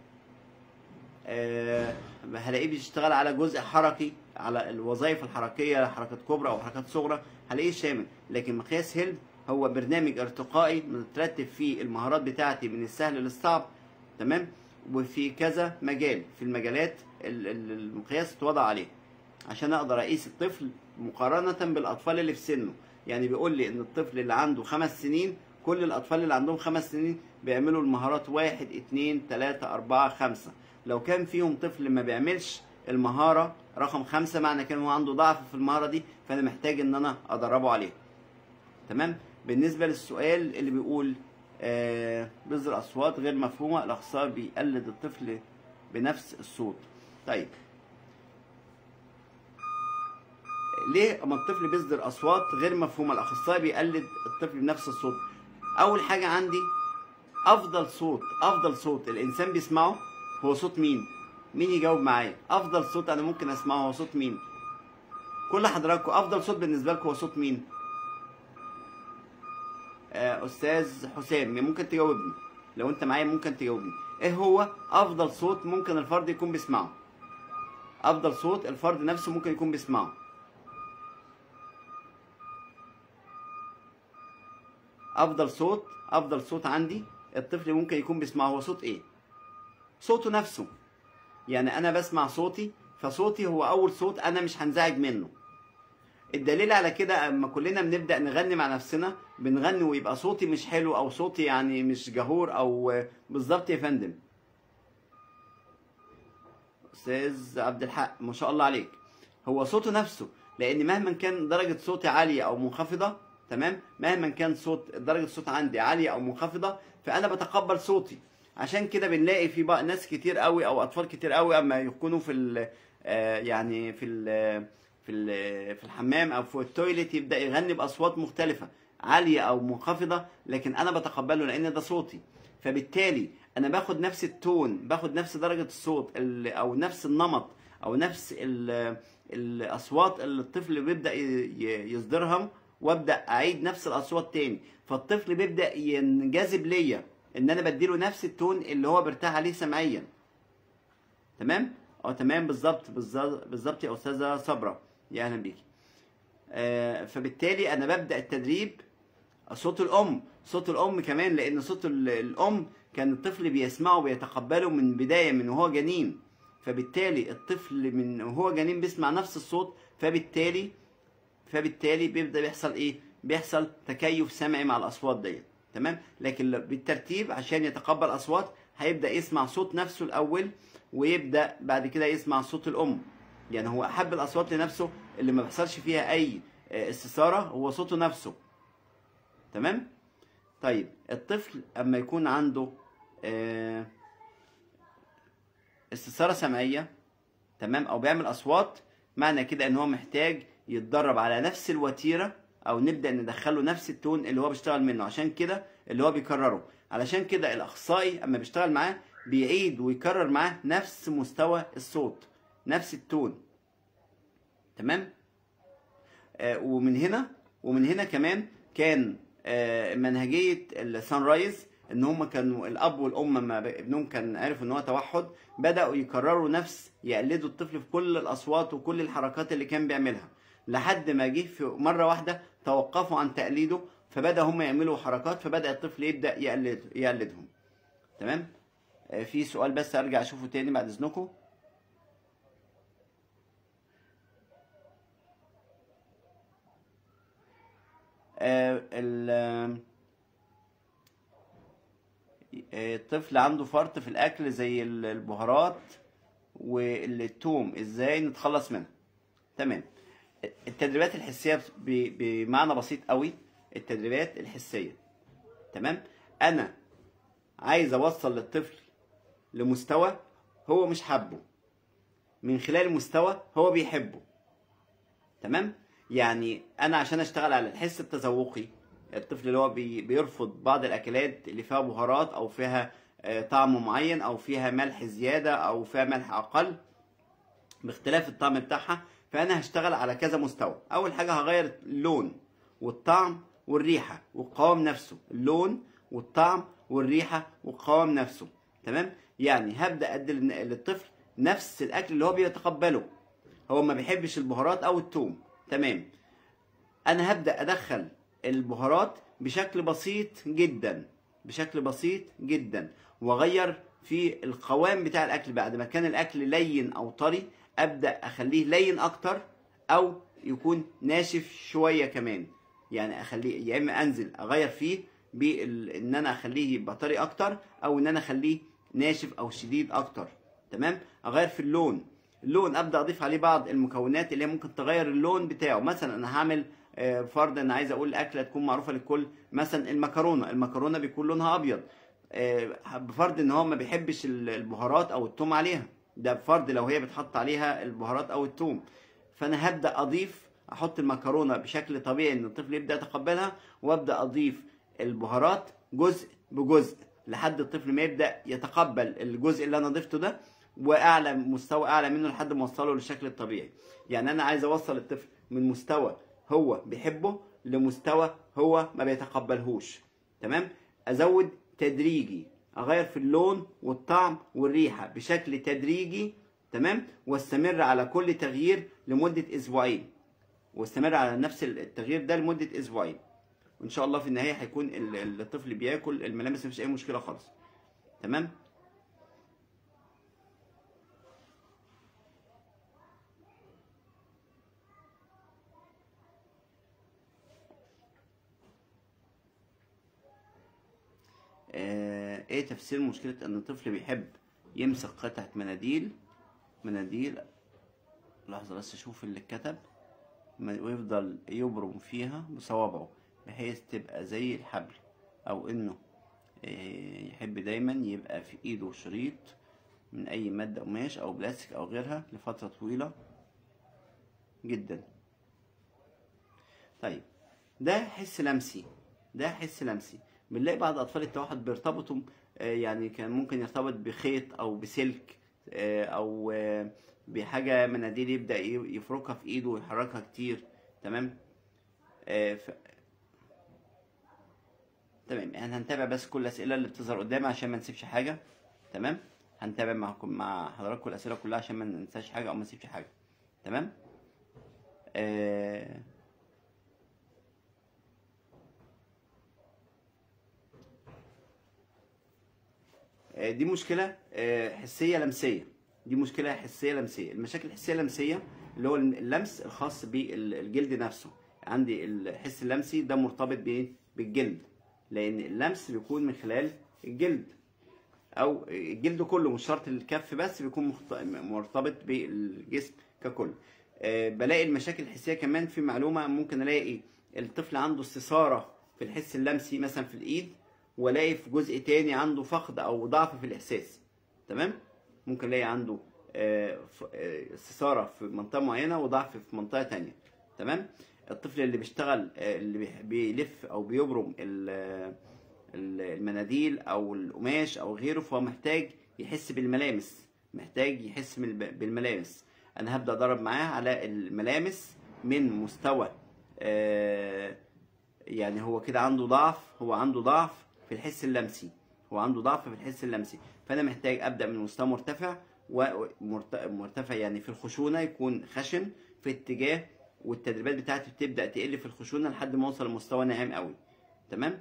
آه، هلاقيه بيشتغل على جزء حركي على الوظائف الحركيه حركات كبرى او حركات صغرى هلاقيه شامل لكن مقياس هيلب هو برنامج ارتقائي مترتب فيه المهارات بتاعتي من السهل للصعب تمام وفي كذا مجال في المجالات ال- ال- المقياس اتوضع عليه عشان اقدر اقيس الطفل مقارنة بالاطفال اللي في سنه يعني بيقول لي ان الطفل اللي عنده خمس سنين كل الاطفال اللي عندهم خمس سنين بيعملوا المهارات واحد اتنين تلاتة اربعة خمسة لو كان فيهم طفل ما بيعملش المهارة رقم خمسة معنى كان هو عنده ضعف في المهارة دي فانا محتاج ان انا ادربه عليها تمام بالنسبة للسؤال اللي بيقول آه، بذر اصوات غير مفهومه الاخصائي بيقلد الطفل بنفس الصوت طيب ليه اما الطفل بيصدر اصوات غير مفهومه الاخصائي بيقلد الطفل بنفس الصوت اول حاجه عندي افضل صوت افضل صوت الانسان بيسمعه هو صوت مين مين يجاوب معايا افضل صوت انا ممكن اسمعه هو صوت مين كل حضراتكم افضل صوت بالنسبه لكم هو صوت مين آه، استاذ حسام ممكن تجاوبني لو انت معايا ممكن تجاوبني ايه هو افضل صوت ممكن الفرد يكون بيسمعه افضل صوت الفرد نفسه ممكن يكون بيسمعه افضل صوت افضل صوت عندي الطفل ممكن يكون بيسمعه هو صوت ايه صوته نفسه يعني انا بسمع صوتي فصوتي هو اول صوت انا مش هنزعج منه الدليل على كده اما كلنا بنبدا نغني مع نفسنا بنغني ويبقى صوتي مش حلو او صوتي يعني مش جهور او بالظبط يا فندم استاذ عبد الحق ما شاء الله عليك هو صوته نفسه لان مهما كان درجه صوتي عاليه او منخفضه تمام مهما كان صوت درجه الصوت عندي عاليه او منخفضه فانا بتقبل صوتي عشان كده بنلاقي في بقى ناس كتير قوي او اطفال كتير قوي اما يكونوا في ال آه، يعني في ال في ال في الحمام او في التويليت يبدا يغني باصوات مختلفه عاليه او منخفضه لكن انا بتقبله لان ده صوتي فبالتالي انا باخد نفس التون باخد نفس درجه الصوت ال- او نفس النمط او نفس ال- الاصوات اللي الطفل بيبدا ي- ي- يصدرها وابدا اعيد نفس الاصوات تاني فالطفل بيبدا ينجذب ليا ان انا بديله نفس التون اللي هو بيرتاح عليه سمعيا تمام اه تمام بالظبط بالظبط بالظبط يا استاذه صبرا يا اهلا بيكي آه فبالتالي انا ببدا التدريب صوت الام صوت الام كمان لان صوت ال- الام كان الطفل بيسمعه وبيتقبله من بدايه من وهو جنين فبالتالي الطفل من وهو جنين بيسمع نفس الصوت فبالتالي فبالتالي بيبدا بيحصل ايه بيحصل تكيف سمعي مع الاصوات ديت تمام لكن ل- بالترتيب عشان يتقبل اصوات هيبدا يسمع صوت نفسه الاول ويبدا بعد كده يسمع صوت الام يعني هو احب الاصوات لنفسه اللي ما بيحصلش فيها اي آه، استثاره هو صوته نفسه تمام طيب الطفل اما يكون عنده آه، استثاره سمعيه تمام او بيعمل اصوات معنى كده ان هو محتاج يتدرب على نفس الوتيره او نبدا ندخله نفس التون اللي هو بيشتغل منه عشان كده اللي هو بيكرره علشان كده الاخصائي اما بيشتغل معاه بيعيد ويكرر معاه نفس مستوى الصوت نفس التون تمام آه ومن هنا ومن هنا كمان كان آه منهجيه السان رايز ان هم كانوا الاب والام لما ابنهم كان عرف ان هو توحد بداوا يكرروا نفس يقلدوا الطفل في كل الاصوات وكل الحركات اللي كان بيعملها لحد ما جه في مره واحده توقفوا عن تقليده فبدا هم يعملوا حركات فبدا الطفل يبدا يقلد يقلدهم تمام آه، في سؤال بس ارجع اشوفه تاني بعد اذنكم آه، ال آه، الطفل عنده فرط في الاكل زي ال- البهارات والثوم ازاي نتخلص منها تمام التدريبات الحسيه ب- بمعنى بسيط قوي التدريبات الحسيه تمام انا عايز اوصل للطفل لمستوى هو مش حابه من خلال مستوى هو بيحبه تمام يعني انا عشان اشتغل على الحس التذوقي الطفل اللي هو بي بيرفض بعض الاكلات اللي فيها بهارات او فيها آه، طعم معين او فيها ملح زياده او فيها ملح اقل باختلاف الطعم بتاعها فانا هشتغل على كذا مستوى اول حاجه هغير اللون والطعم والريحه والقوام نفسه اللون والطعم والريحه والقوام نفسه تمام يعني هبدا ادي للن- للطفل نفس الاكل اللي هو بيتقبله هو ما بيحبش البهارات او الثوم تمام انا هبدا ادخل البهارات بشكل بسيط جدا بشكل بسيط جدا واغير في القوام بتاع الاكل بعد ما كان الاكل لين او طري ابدا اخليه لين اكتر او يكون ناشف شويه كمان يعني اخليه يا اما انزل اغير فيه بان انا اخليه يبقى طري اكتر او ان انا اخليه ناشف او شديد اكتر تمام اغير في اللون اللون ابدا اضيف عليه بعض المكونات اللي هي ممكن تغير اللون بتاعه مثلا انا هعمل آه، فرض ان عايز اقول اكله تكون معروفه للكل مثلا المكرونه المكرونه بيكون لونها ابيض آه، بفرض ان هو ما بيحبش ال- البهارات او التوم عليها ده بفرض لو هي بتحط عليها البهارات او التوم فانا هبدا اضيف احط المكرونه بشكل طبيعي ان الطفل يبدا يتقبلها وابدا اضيف البهارات جزء بجزء لحد الطفل ما يبدا يتقبل الجزء اللي انا ضفته ده واعلى مستوى اعلى منه لحد ما اوصله للشكل الطبيعي يعني انا عايز اوصل الطفل من مستوى هو بيحبه لمستوى هو ما بيتقبلهوش تمام ازود تدريجي اغير في اللون والطعم والريحه بشكل تدريجي تمام واستمر على كل تغيير لمده اسبوعين واستمر على نفس التغيير ده لمده اسبوعين وان شاء الله في النهايه هيكون ال- الطفل بياكل الملامس مفيش اي مشكله خالص تمام آه، ايه تفسير مشكلة ان الطفل بيحب يمسك قطعة مناديل مناديل لحظة بس اشوف اللي اتكتب ما- ويفضل يبرم فيها بصوابعه بحيث تبقى زي الحبل او انه آه، يحب دايما يبقى في ايده شريط من اي مادة قماش او بلاستيك او غيرها لفترة طويلة جدا طيب ده حس لمسي ده حس لمسي بنلاقي بعض اطفال التوحد بيرتبطوا آه، يعني كان ممكن يرتبط بخيط او بسلك آه، او آه، بحاجه مناديل يبدا ي- يفركها في ايده ويحركها كتير تمام آه، ف... تمام يعني هنتابع بس كل الاسئله اللي بتظهر قدامي عشان ما نسيبش حاجه تمام هنتابع معكم مع حضراتكم الاسئله كلها عشان ما ننساش حاجه او ما نسيبش حاجه تمام آه... آه، دي مشكلة آه، حسية لمسية دي مشكلة حسية لمسية المشاكل الحسية اللمسية اللي هو اللمس الخاص بالجلد نفسه عندي الحس اللمسي ده مرتبط بايه بالجلد لان اللمس بيكون من خلال الجلد او الجلد كله مش شرط الكف بس بيكون مخت- مرتبط بالجسم ككل آه، بلاقي المشاكل الحسيه كمان في معلومه ممكن الاقي الطفل عنده استثاره في الحس اللمسي مثلا في الايد والاقي في جزء تاني عنده فقد او ضعف في الاحساس تمام ممكن الاقي عنده آه، ف- آه، استثاره في منطقه معينه وضعف في منطقه تانية تمام الطفل اللي بيشتغل آه، اللي بيح- بيلف او بيبرم ال- ال- المناديل او القماش او غيره فهو محتاج يحس بالملامس محتاج يحس من الب- بالملامس انا هبدا ادرب معاه على الملامس من مستوى آه، يعني هو كده عنده ضعف هو عنده ضعف في الحس اللمسي هو عنده ضعف في الحس اللمسي فانا محتاج ابدا من مستوى مرتفع ومرتفع يعني في الخشونه يكون خشن في اتجاه والتدريبات بتاعتي بتبدا تقل في الخشونه لحد ما اوصل لمستوى ناعم قوي تمام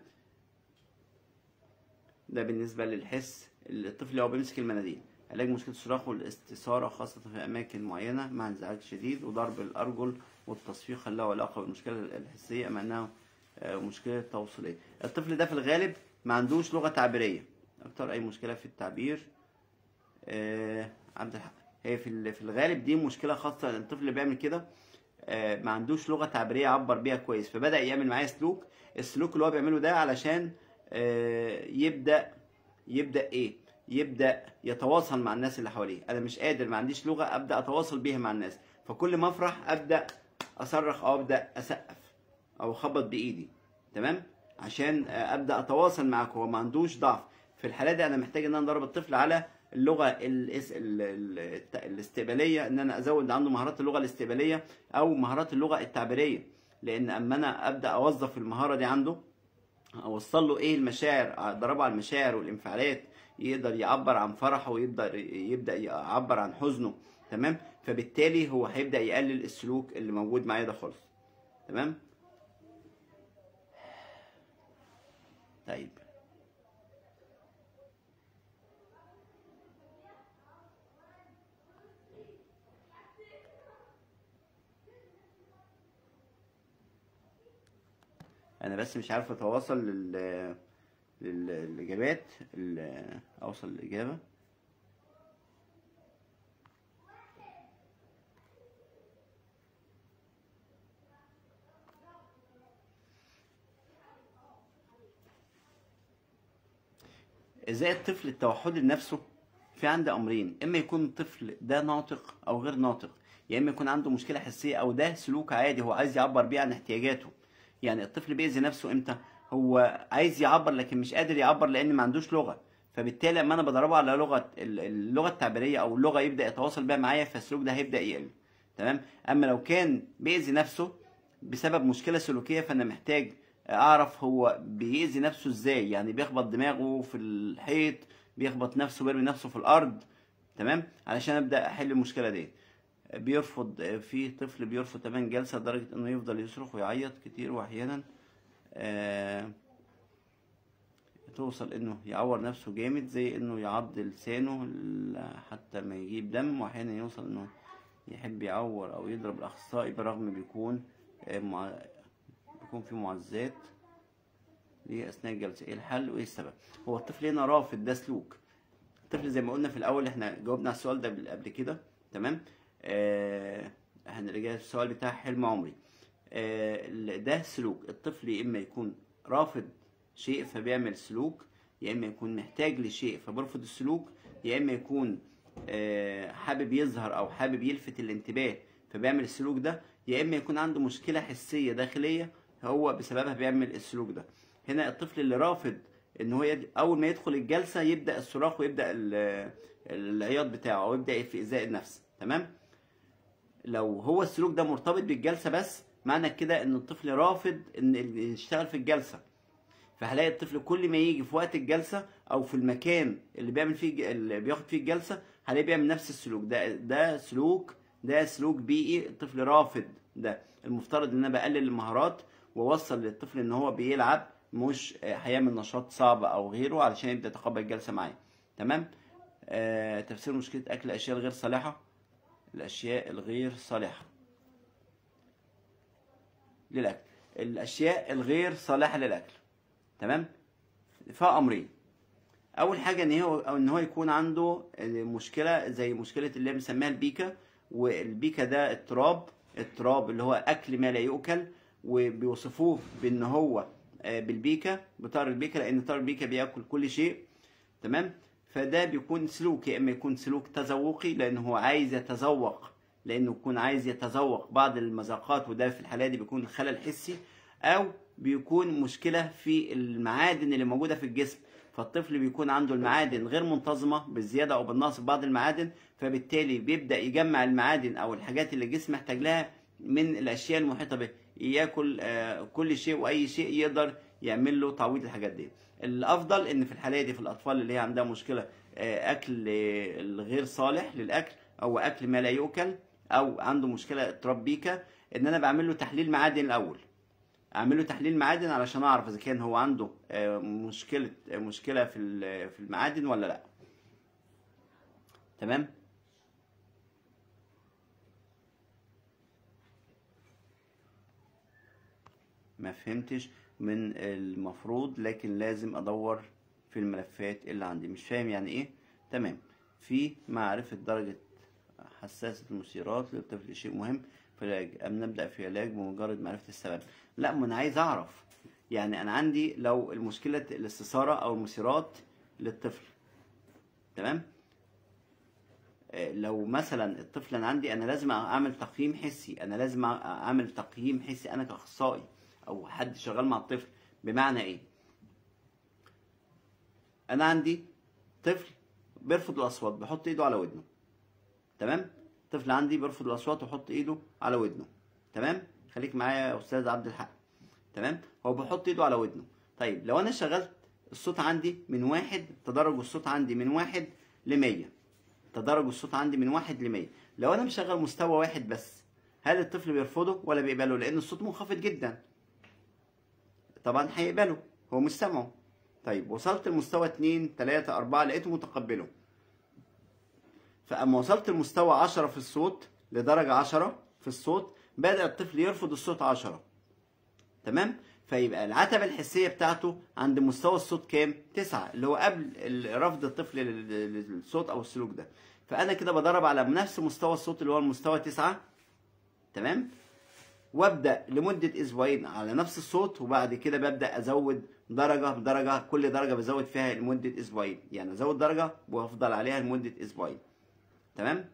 ده بالنسبه للحس الطفل اللي هو بيمسك المناديل علاج مشكله الصراخ والاستثاره خاصه في اماكن معينه مع انزعاج شديد وضرب الارجل والتصفيق له علاقه بالمشكله الحسيه مع انها آه، مشكله توصيليه الطفل ده في الغالب ما عندوش لغه تعبيريه اكتر اي مشكله في التعبير آه، عبد الحق هي في ال- في الغالب دي مشكله خاصه لان الطفل اللي بيعمل كده آه، ما عندوش لغه تعبيريه يعبر بيها كويس فبدا يعمل معايا سلوك السلوك اللي هو بيعمله ده علشان آه، يبدا يبدا ايه يبدا يتواصل مع الناس اللي حواليه انا مش قادر ما عنديش لغه ابدا اتواصل بيها مع الناس فكل ما افرح ابدا اصرخ او ابدا اسقف او اخبط بايدي تمام عشان آه، ابدا اتواصل معاك هو ما عندوش ضعف في الحاله دي انا محتاج ان انا ادرب الطفل على اللغه الاس- ال- ال- الت- الاستقباليه ان انا ازود عنده مهارات اللغه الاستقباليه او مهارات اللغه التعبيريه لان اما انا ابدا اوظف المهاره دي عنده اوصل له ايه المشاعر ادربه على المشاعر والانفعالات يقدر يعبر عن فرحه ويقدر يبدا يعبر عن حزنه تمام فبالتالي هو هيبدا يقلل السلوك اللي موجود معايا ده خالص تمام طيب انا بس مش عارف اتواصل لل لل- للاجابات ال- اوصل للاجابه ازاي الطفل التوحد لنفسه في عندي امرين اما يكون الطفل ده ناطق او غير ناطق يا اما يكون عنده مشكله حسيه او ده سلوك عادي هو عايز يعبر بيه عن احتياجاته يعني الطفل بيأذي نفسه امتى هو عايز يعبر لكن مش قادر يعبر لان ما عندوش لغه فبالتالي لما انا بدربه على لغه ال- اللغه التعبيريه او اللغه يبدا يتواصل بيها معايا فالسلوك ده هيبدا يقل تمام اما لو كان بيأذي نفسه بسبب مشكله سلوكيه فانا محتاج اعرف هو بيأذي نفسه ازاي يعني بيخبط دماغه في الحيط بيخبط نفسه بيرمي نفسه في الارض تمام علشان ابدا احل المشكله دي بيرفض في طفل بيرفض تمام جلسه لدرجه انه يفضل يصرخ ويعيط كتير واحيانا آه توصل انه يعور نفسه جامد زي انه يعض لسانه ل- حتى ما يجيب دم واحيانا يوصل انه يحب يعور او يضرب الاخصائي برغم بيكون آه، مع... بيكون في معزات ليه اثناء الجلسه ايه الحل وايه السبب هو الطفل هنا رافض ده سلوك الطفل زي ما قلنا في الاول احنا جاوبنا على السؤال ده قبل- قبل كده تمام آه هنرجع السؤال بتاع حلم عمري آه ال- ده سلوك الطفل يا اما يكون رافض شيء فبيعمل سلوك يا اما يكون محتاج لشيء فبيرفض السلوك يا اما يكون آه حابب يظهر او حابب يلفت الانتباه فبيعمل السلوك ده يا اما يكون عنده مشكله حسيه داخليه هو بسببها بيعمل السلوك ده هنا الطفل اللي رافض ان هو يد... اول ما يدخل الجلسه يبدا الصراخ ويبدا ال- العياط بتاعه او يبدا في ايذاء النفس تمام لو هو السلوك ده مرتبط بالجلسه بس معنى كده ان الطفل رافض ان ال- يشتغل في الجلسه فهلاقي الطفل كل ما يجي في وقت الجلسه او في المكان اللي بيعمل فيه الج- اللي بياخد فيه الجلسه هلاقيه بيعمل نفس السلوك ده ده سلوك ده سلوك بيئي الطفل رافض ده المفترض ان انا بقلل المهارات واوصل للطفل ان هو بيلعب مش آه، هيعمل نشاط صعب او غيره علشان يبدا يتقبل الجلسه معايا تمام آه تفسير مشكله اكل الاشياء الغير صالحه الاشياء الغير صالحه للاكل الاشياء الغير صالحه للاكل تمام فيها امرين اول حاجه ان هو او ان هو يكون عنده مشكله زي مشكله اللي هي بنسميها البيكا والبيكا ده اضطراب اضطراب اللي هو اكل ما لا يؤكل وبيوصفوه بان هو آه، بالبيكا بطار البيكا لان طار البيكا بياكل كل شيء تمام فده بيكون سلوك يا اما يكون سلوك تذوقي لان هو عايز يتذوق لانه يكون عايز يتذوق بعض المذاقات وده في الحاله دي بيكون خلل حسي او بيكون مشكله في المعادن اللي موجوده في الجسم فالطفل بيكون عنده المعادن غير منتظمه بالزياده او بالنقص في بعض المعادن فبالتالي بيبدا يجمع المعادن او الحاجات اللي الجسم محتاج لها من الاشياء المحيطه به ياكل آه، كل شيء واي شيء يقدر يعمل له تعويض الحاجات دي الافضل ان في الحاليه دي في الاطفال اللي هي عندها مشكله آه، اكل آه، الغير صالح للاكل او اكل ما لا يؤكل او عنده مشكله اضطراب بيكا ان انا بعمل له تحليل معادن الاول اعمل له تحليل معادن علشان اعرف اذا كان هو عنده آه، مشكله آه، مشكله في ال- في المعادن ولا لا تمام ما فهمتش من المفروض لكن لازم ادور في الملفات اللي عندي مش فاهم يعني ايه تمام في معرفة درجة حساسة المثيرات للطفل شيء مهم في العلاج أم نبدأ في علاج بمجرد معرفة السبب لا ما أنا عايز أعرف يعني أنا عندي لو المشكلة الاستثارة أو المثيرات للطفل تمام آه، لو مثلا الطفل انا عندي انا لازم اعمل تقييم حسي انا لازم اعمل تقييم حسي انا كاخصائي او حد شغال مع الطفل بمعنى ايه انا عندي طفل بيرفض الاصوات بيحط ايده على ودنه تمام طفل عندي بيرفض الاصوات ويحط ايده على ودنه تمام خليك معايا يا استاذ عبد الحق تمام هو بيحط ايده على ودنه طيب لو انا شغلت الصوت عندي من واحد تدرج الصوت عندي من واحد لمية تدرج الصوت عندي من واحد لمية لو انا مشغل مستوى واحد بس هل الطفل بيرفضه ولا بيقبله لان الصوت منخفض جدا طبعا هيقبله هو مش سامعه طيب وصلت لمستوى اتنين تلاتة أربعة لقيته متقبله فأما وصلت لمستوى عشرة في الصوت لدرجة عشرة في الصوت بدأ الطفل يرفض الصوت عشرة تمام فيبقى العتبة الحسية بتاعته عند مستوى الصوت كام؟ تسعة اللي هو قبل ال- رفض الطفل لل- للصوت أو السلوك ده فأنا كده بدرب على نفس مستوى الصوت اللي هو المستوى تسعة تمام وابدا لمده اسبوعين على نفس الصوت وبعد كده ببدا ازود درجة بدرجة كل درجة بزود فيها لمدة أسبوعين يعني أزود درجة وأفضل عليها لمدة أسبوعين تمام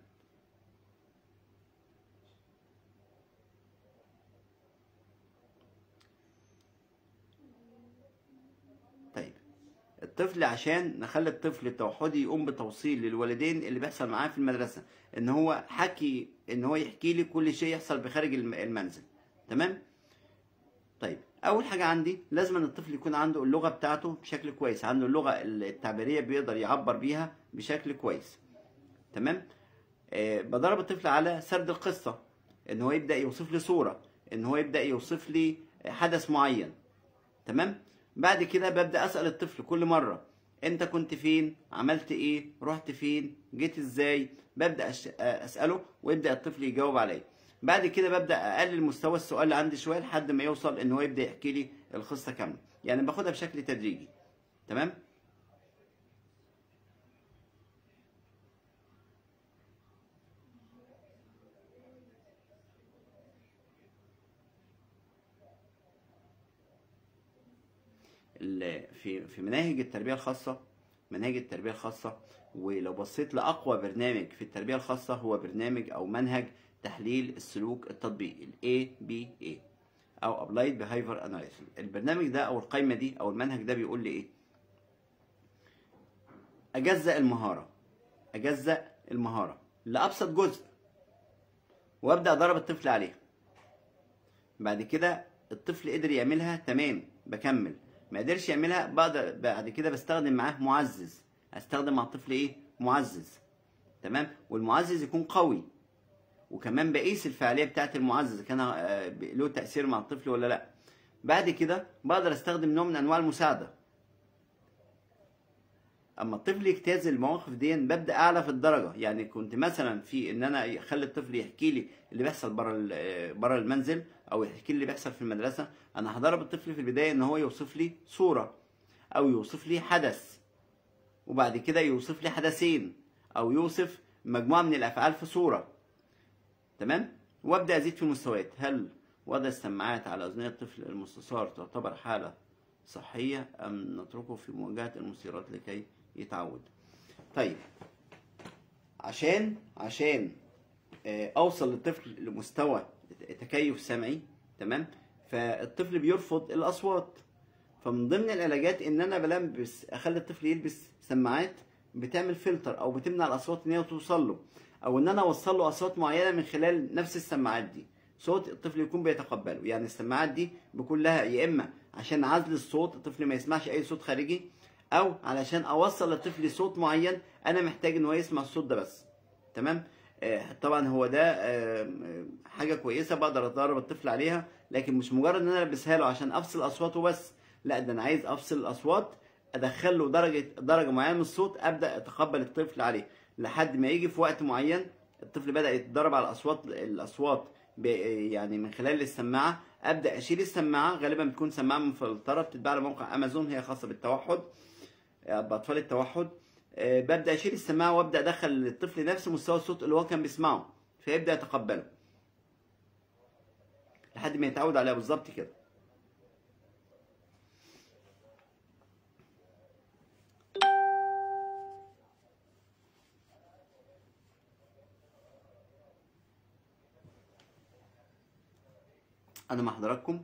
طيب الطفل عشان نخلي الطفل التوحدي يقوم بتوصيل للوالدين اللي بيحصل معاه في المدرسة ان هو حكي ان هو يحكي لي كل شيء يحصل بخارج الم- المنزل تمام طيب اول حاجه عندي لازم ان الطفل يكون عنده اللغه بتاعته بشكل كويس عنده اللغه التعبيريه بيقدر يعبر بيها بشكل كويس تمام آه بدرب الطفل على سرد القصه ان هو يبدا يوصف لي صوره ان هو يبدا يوصف لي حدث معين تمام بعد كده ببدا اسال الطفل كل مره انت كنت فين عملت ايه رحت فين جيت ازاي ببدا أش- اساله ويبدا الطفل يجاوب عليا بعد كده ببدا اقلل مستوى السؤال اللي عندي شويه لحد ما يوصل ان هو يبدا يحكي لي القصه كامله يعني باخدها بشكل تدريجي تمام ال- في في مناهج التربيه الخاصه مناهج التربيه الخاصه ولو بصيت لاقوى برنامج في التربيه الخاصه هو برنامج او منهج تحليل السلوك التطبيقي ال ABA او Applied Behavior Analysis البرنامج ده او القائمه دي او المنهج ده بيقول لي ايه اجزأ المهاره اجزأ المهاره لابسط جزء وابدا ادرب الطفل عليها بعد كده الطفل قدر يعملها تمام بكمل ما قدرش يعملها بقدر بعد كده بستخدم معاه معزز استخدم مع الطفل ايه معزز تمام والمعزز يكون قوي وكمان بقيس الفعاليه بتاعه المعزز كان آه، له تاثير مع الطفل ولا لا بعد كده بقدر استخدم نوع من انواع المساعده اما الطفل يجتاز المواقف دي ببدا اعلى في الدرجه يعني كنت مثلا في ان انا اخلي الطفل يحكي لي اللي بيحصل بره بره المنزل او يحكي لي اللي بيحصل في المدرسه انا هدرب الطفل في البدايه ان هو يوصف لي صوره او يوصف لي حدث وبعد كده يوصف لي حدثين او يوصف مجموعه من الافعال في صوره تمام وابدا ازيد في المستويات هل وضع السماعات على اذنيه الطفل المستثار تعتبر حاله صحيه ام نتركه في مواجهه المثيرات لكي يتعود طيب عشان عشان آه، اوصل للطفل لمستوى تكيف سمعي تمام فالطفل بيرفض الاصوات فمن ضمن العلاجات ان انا بلبس اخلي الطفل يلبس سماعات بتعمل فلتر او بتمنع الاصوات ان هي توصل له او ان انا اوصل له اصوات معينه من خلال نفس السماعات دي صوت الطفل يكون بيتقبله يعني السماعات دي بيكون لها يا اما عشان عزل الصوت الطفل ما يسمعش اي صوت خارجي او علشان اوصل للطفل صوت معين انا محتاج ان هو يسمع الصوت ده بس تمام آه، طبعا هو ده آه، آه، حاجه كويسه بقدر ادرب الطفل عليها لكن مش مجرد ان انا البسها له عشان افصل اصواته بس لا ده انا عايز افصل الاصوات ادخل له درجه درجه معينه من الصوت ابدا اتقبل الطفل عليه لحد ما يجي في وقت معين الطفل بدا يتدرب على الاصوات الاصوات ب- يعني من خلال السماعه ابدا اشيل السماعه غالبا بتكون سماعه مفلتره بتتباع على موقع امازون هي خاصه بالتوحد باطفال التوحد آه، ببدا اشيل السماعه وابدا ادخل للطفل نفس مستوى الصوت اللي هو كان بيسمعه فيبدا يتقبله لحد ما يتعود عليها بالظبط كده انا مع حضراتكم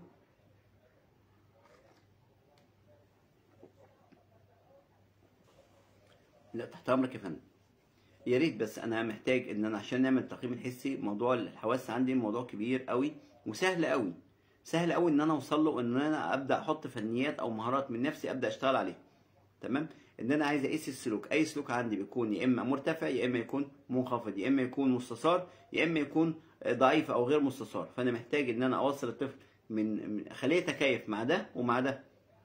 لا تحت امرك يا فندم يا ريت بس انا محتاج ان انا عشان نعمل التقييم الحسي موضوع الحواس عندي موضوع كبير قوي وسهل قوي سهل قوي ان انا اوصل له ان انا ابدا احط فنيات او مهارات من نفسي ابدا اشتغل عليها تمام ان انا عايز اقيس السلوك اي سلوك عندي بيكون يا اما مرتفع يا اما يكون منخفض يا اما يكون مستثار يا اما يكون ضعيف او غير مستثار فانا محتاج ان انا اوصل الطفل من من- اخليه يتكيف مع ده ومع ده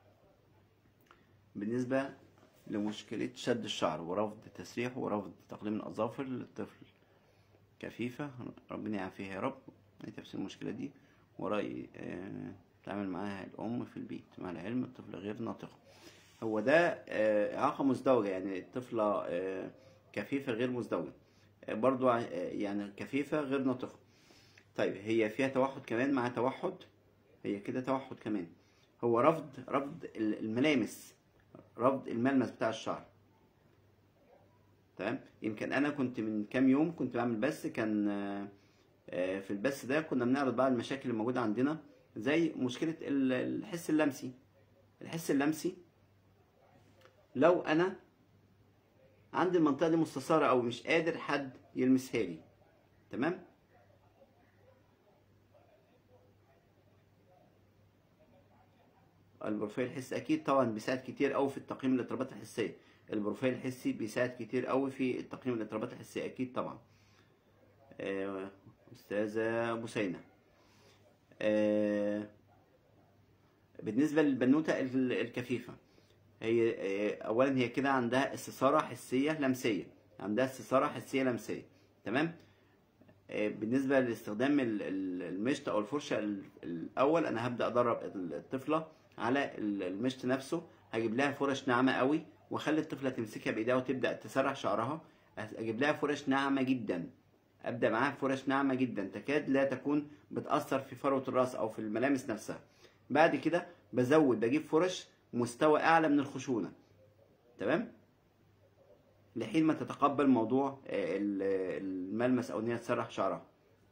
بالنسبه لمشكله شد الشعر ورفض تسريحه ورفض تقليم الاظافر للطفل كفيفه ربنا يعافيها يا رب ايه تفسير المشكله دي ورأي آه، تعمل معاها الأم في البيت مع العلم الطفل غير ناطق هو ده آه، إعاقة مزدوجة يعني الطفلة آه، كفيفة غير مزدوجة آه، برضو ع- آه، يعني كفيفة غير ناطقة طيب هي فيها توحد كمان مع توحد هي كده توحد كمان هو رفض رفض ال- الملامس رفض الملمس بتاع الشعر تمام يمكن انا كنت من كام يوم كنت بعمل بث كان آه، آه، في البث ده كنا بنعرض بعض المشاكل اللي موجوده عندنا زي مشكله ال- الحس اللمسي الحس اللمسي لو انا عندي المنطقه دي مستثاره او مش قادر حد يلمسها لي تمام البروفايل الحسي اكيد طبعا بيساعد كتير قوي في التقييم الاضطرابات الحسيه البروفايل الحسي بيساعد كتير قوي في التقييم الاضطرابات الحسيه اكيد طبعا آه، استاذه بوسينه آه، بالنسبه للبنوته ال- الكفيفه هي آه، اولا هي كده عندها استثاره حسيه لمسيه عندها استثاره حسيه لمسيه تمام آه، بالنسبه لاستخدام ال- ال- المشط او الفرشه ال- الاول انا هبدا ادرب الطفله على ال- المشط نفسه هجيب لها فرش ناعمه قوي واخلي الطفله تمسكها بايديها وتبدا تسرح شعرها اجيب لها فرش ناعمه جدا ابدا معاها فرش ناعمه جدا تكاد لا تكون بتاثر في فروه الراس او في الملامس نفسها بعد كده بزود بجيب فرش مستوى اعلى من الخشونه تمام لحين ما تتقبل موضوع آه، ال- الملمس او ان هي تسرح شعرها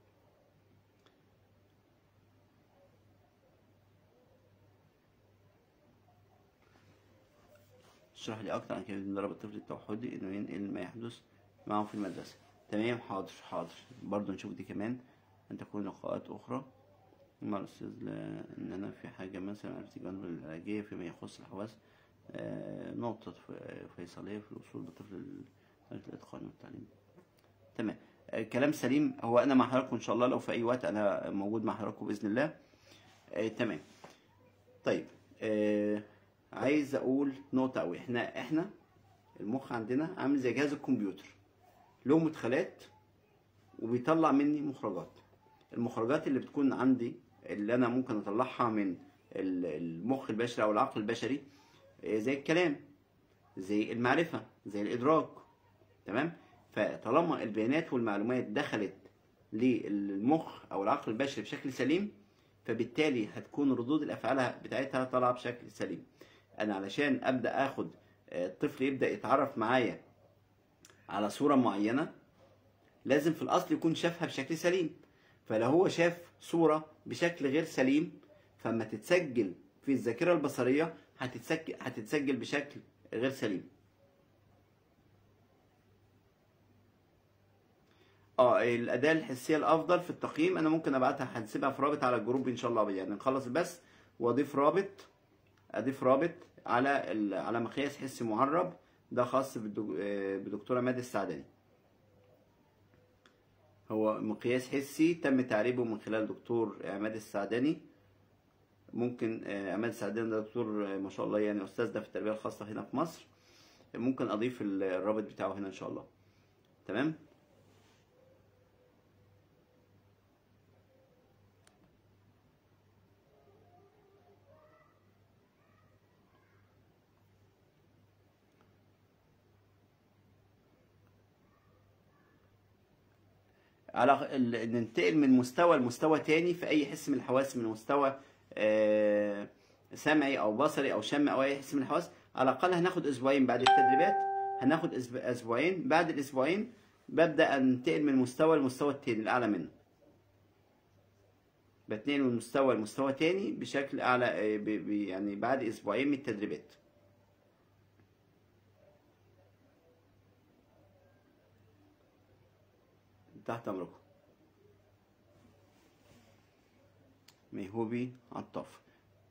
اشرح لي اكتر عن كيفيه ضرب الطفل التوحدي انه ينقل ما يحدث معه في المدرسه تمام حاضر حاضر برضه نشوف دي كمان ان تكون لقاءات اخرى مع الاستاذ لا- ان انا في حاجه مثلا عرفت الجانب العلاجيه فيما يخص الحواس آه، نقطه ف- فيصليه في الوصول بالطفل لدرجه الاتقان والتعليم تمام آه، كلام سليم هو انا مع حضراتكم ان شاء الله لو في اي وقت انا موجود مع حضراتكم باذن الله آه، تمام طيب آه، عايز اقول نقطه قوي احنا احنا المخ عندنا عامل زي جهاز الكمبيوتر له مدخلات وبيطلع مني مخرجات المخرجات اللي بتكون عندي اللي انا ممكن اطلعها من ال- المخ البشري او العقل البشري آه، زي الكلام زي المعرفه زي الادراك تمام فطالما البيانات والمعلومات دخلت للمخ او العقل البشري بشكل سليم فبالتالي هتكون ردود الافعال بتاعتها طالعه بشكل سليم انا علشان ابدا اخد آه، الطفل يبدا يتعرف معايا على صوره معينه لازم في الاصل يكون شافها بشكل سليم فلو هو شاف صوره بشكل غير سليم فما تتسجل في الذاكره البصريه هتتسجل هتتسجل بشكل غير سليم اه الاداه الحسيه الافضل في التقييم انا ممكن ابعتها هنسيبها في رابط على الجروب ان شاء الله يعني نخلص البث واضيف رابط اضيف رابط على ال... على مقياس حسي معرب ده خاص بالدك... آه، بدكتوره مادة السعداني هو مقياس حسي تم تعريبه من خلال دكتور عماد السعداني ممكن آه، عماد السعداني ده دكتور آه، ما شاء الله يعني استاذنا في التربيه الخاصه هنا في مصر ممكن اضيف ال- الرابط بتاعه هنا ان شاء الله تمام على ال- ننتقل من مستوى لمستوى تاني في اي حس من الحواس من مستوى آه، سمعي او بصري او شم او اي حس من الحواس على الاقل هناخد اسبوعين بعد التدريبات هناخد أسب- اسبوعين بعد الاسبوعين ببدا انتقل من مستوى لمستوى التاني الاعلى منه بتنقل من مستوى لمستوى تاني بشكل اعلى آه، ب- ب- يعني بعد اسبوعين من التدريبات تحت امركم ميهوبي عطاف